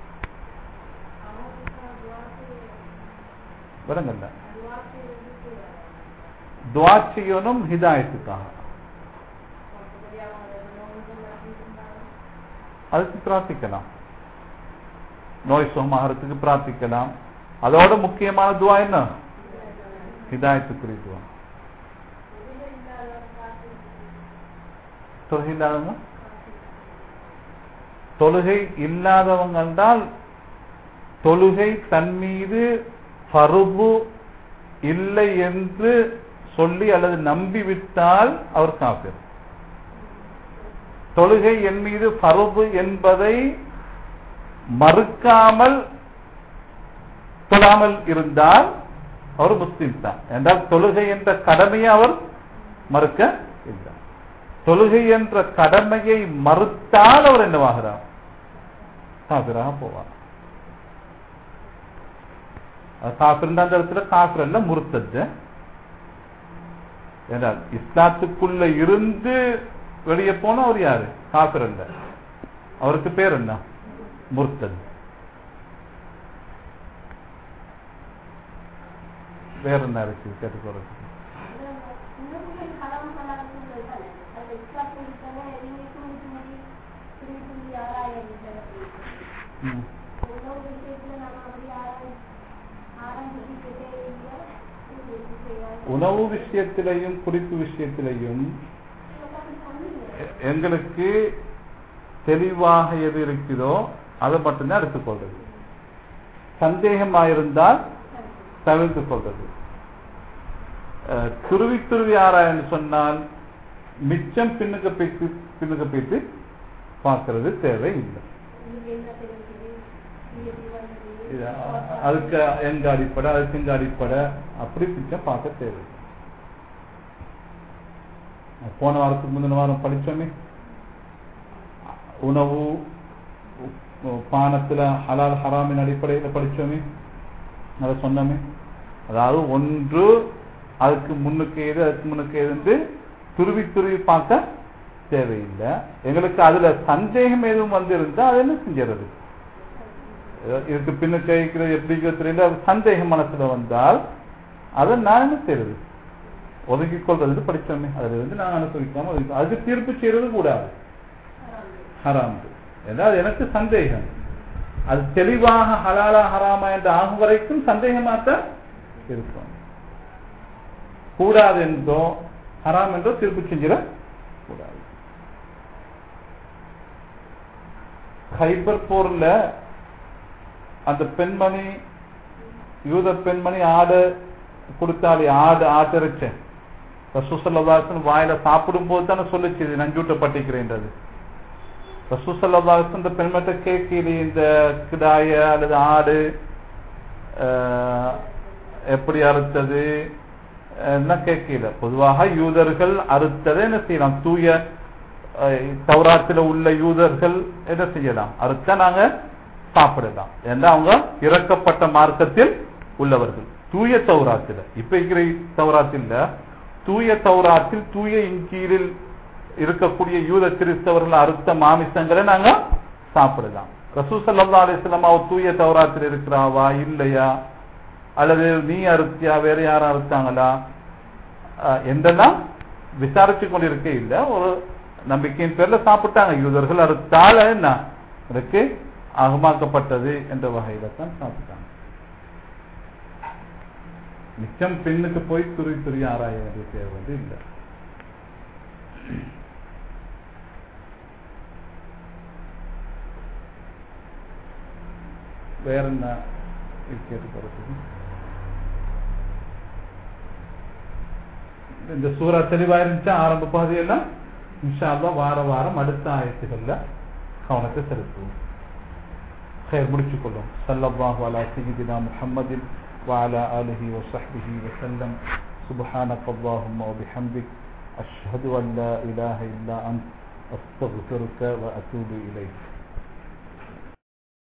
விளங்கல்ல துவா செய்யணும் ஹிதாயத்துக்காக அதுக்கு பிரார்த்திக்கலாம் நோய் சுகமாகறதுக்கு பிரார்த்திக்கலாம் அதோட முக்கியமான துவா என்ன ஹிதாயத்துக்குரிய துவா தொழுகை இல்லாதவங்க தொழுகை இல்லாதவங்க என்றால் தொழுகை தன் மீது பருபு இல்லை என்று சொல்லி அல்லது நம்பி விட்டால் அவர் காப்பீர் தொழுகை என் மீது பருபு என்பதை மறுக்காமல் தொழாமல் இருந்தால் அவர் முஸ்லிம் தான் என்றால் தொழுகை என்ற கடமையை அவர் மறுக்க இல்லை தொழுகை என்ற கடமையை மறுத்தால் அவர் என்னவாகிறார் காபிராக போவார் காபிர் அந்த இடத்துல காபிர் அல்ல முறுத்தது என்றால் இஸ்லாத்துக்குள்ள இருந்து வெளியே போன அவர் யாரு காபிர் அல்ல அவருக்கு பேர் என்ன முர்த்தத் வேற என்ன இருக்கு கேட்டுக்கொள்றதுக்கு ம். உணவு விஷயத்திலையும் குறிப்பு விஷயத்திலையும் எ- எங்களுக்கு தெளிவாக எது இருக்குதோ அதை மட்டும்தான் எடுத்துக்கொள்றது சந்தேகமாயிருந்தால் தவிர்த்து கொள்றது அஹ், துருவி துருவி ஆராயன்னு சொன்னால் மிச்சம் பின்னுக்கு போய்த்து பின்னுக்கு போய்த்து பார்க்கறது தேவை இல்லை இது, அ- அதுக்கு எங்க அடிப்படை அதுக்கு எங்க அடிப்படை அப்படி மிச்சம் பார்க்க தேவை போன வாரத்துக்கு முந்தின வாரம் படிச்சோமே உணவு உ- பானத்துல ஹலால் ஹராமின் அடிப்படையில் படிச்சோமே அதை சொன்னோமே அதாவது ஒன்று அதுக்கு முன்னுக்கு எது அதுக்கு முன்னுக்கு எது துருவி துருவி பார்க்க தேவையில்லை எங்களுக்கு அதுல சந்தேகம் எதுவும் வந்திருந்தா அது என்ன செஞ்சிடறது இதுக்கு பின்ன கேட்கிறது எப்படிங்கிறது தெரியல அது சந்தேகம் மனசுல வந்தால் அதை நான் என்ன செய்யறது ஒதுக்கிக் கொள்றது படிச்சோமே அதுல இருந்து நான் அனுபவிக்காம ஒதுக்கி- அதுக்கு தீர்ப்பு செய்யறது கூடாது ஹராம் ஏன்னா அது எனக்கு சந்தேகம் அது தெளிவாக ஹலாலா ஹராமா என்று ஆகும் வரைக்கும் சந்தேகமாத்தான் இருக்கும் கூடாது என்றோ ஹராம் என்றோ தீர்ப்பு செஞ்சிட கூடாது ஹைபர் போர்ல அந்த பெண்மணி யூத பெண்மணி ஆடு கொடுத்தாலே ஆடு ஆட்டிருச்ச ரசூசல்லாசன் வாயில சாப்பிடும் போது தானே சொல்லுச்சு இது நஞ்சூட்டப்பட்டிருக்கிறேன்றது ரசூசல்லாசன் இந்த பெண்மட்ட கேட்கல இந்த கிடாய அல்லது ஆடு அஹ், எப்படி அறுத்தது என்ன கேட்கல பொதுவாக யூதர்கள் அறுத்ததை என்ன செய்யலாம் தூய அஹ், தௌராத்துல உள்ள யூதர்கள் என்ன செய்யலாம் அறுத்தா நாங்க சாப்பிடலாம் ஏன்னா அவங்க இறக்கப்பட்ட மார்க்கத்தில் உள்ளவர்கள் தூய தௌராத்தில் இப்ப இருக்கிற தௌராத்தில் தூய தௌராத்தில் தூய இன்கீழில் இருக்கக்கூடிய யூத கிறிஸ்தவர்கள் அறுத்த மாமிசங்களை நாங்க சாப்பிடலாம் ரசூசல்லா அலிஸ்லாம் அவ தூய தௌராத்தில் இருக்கிறாவா இல்லையா அல்லது நீ அறுத்தியா வேற யாரும் அறுத்தாங்களா அஹ், என்றெல்லாம் விசாரிச்சு கொண்டிருக்க இல்ல ஒரு நம்பிக்கையின் பேர்ல சாப்பிட்டாங்க யூதர்கள் அறுத்தால என்ன அதுக்கு அகமாக்கப்பட்டது என்ற வகையில தான் சாப்பிட்டாங்க மிச்சம் பெண்ணுக்கு போய் துரி துரி ஆராய வேண்டிய தேவை வந்து இல்லை வேற என்ன கேட்டு போறதுக்கு இந்த சூறா தெளிவா இருந்துச்சா ஆரம்ப பகுதியெல்லாம் இன்ஷா அல்லாஹ் வார வாரம் அடுத்த ஆயத்துகள்ல கவனத்தை செலுத்துவோம் خير முடிச்சுக்கொள்ளும் சல்லல்லாஹு அலா சய்யிதினா முஹம்மதின் وعلى آله وصحبه وسلم سبحانك اللهم وبحمدك أشهد أن لا إله إلا أنت أستغفرك وأتوب إليك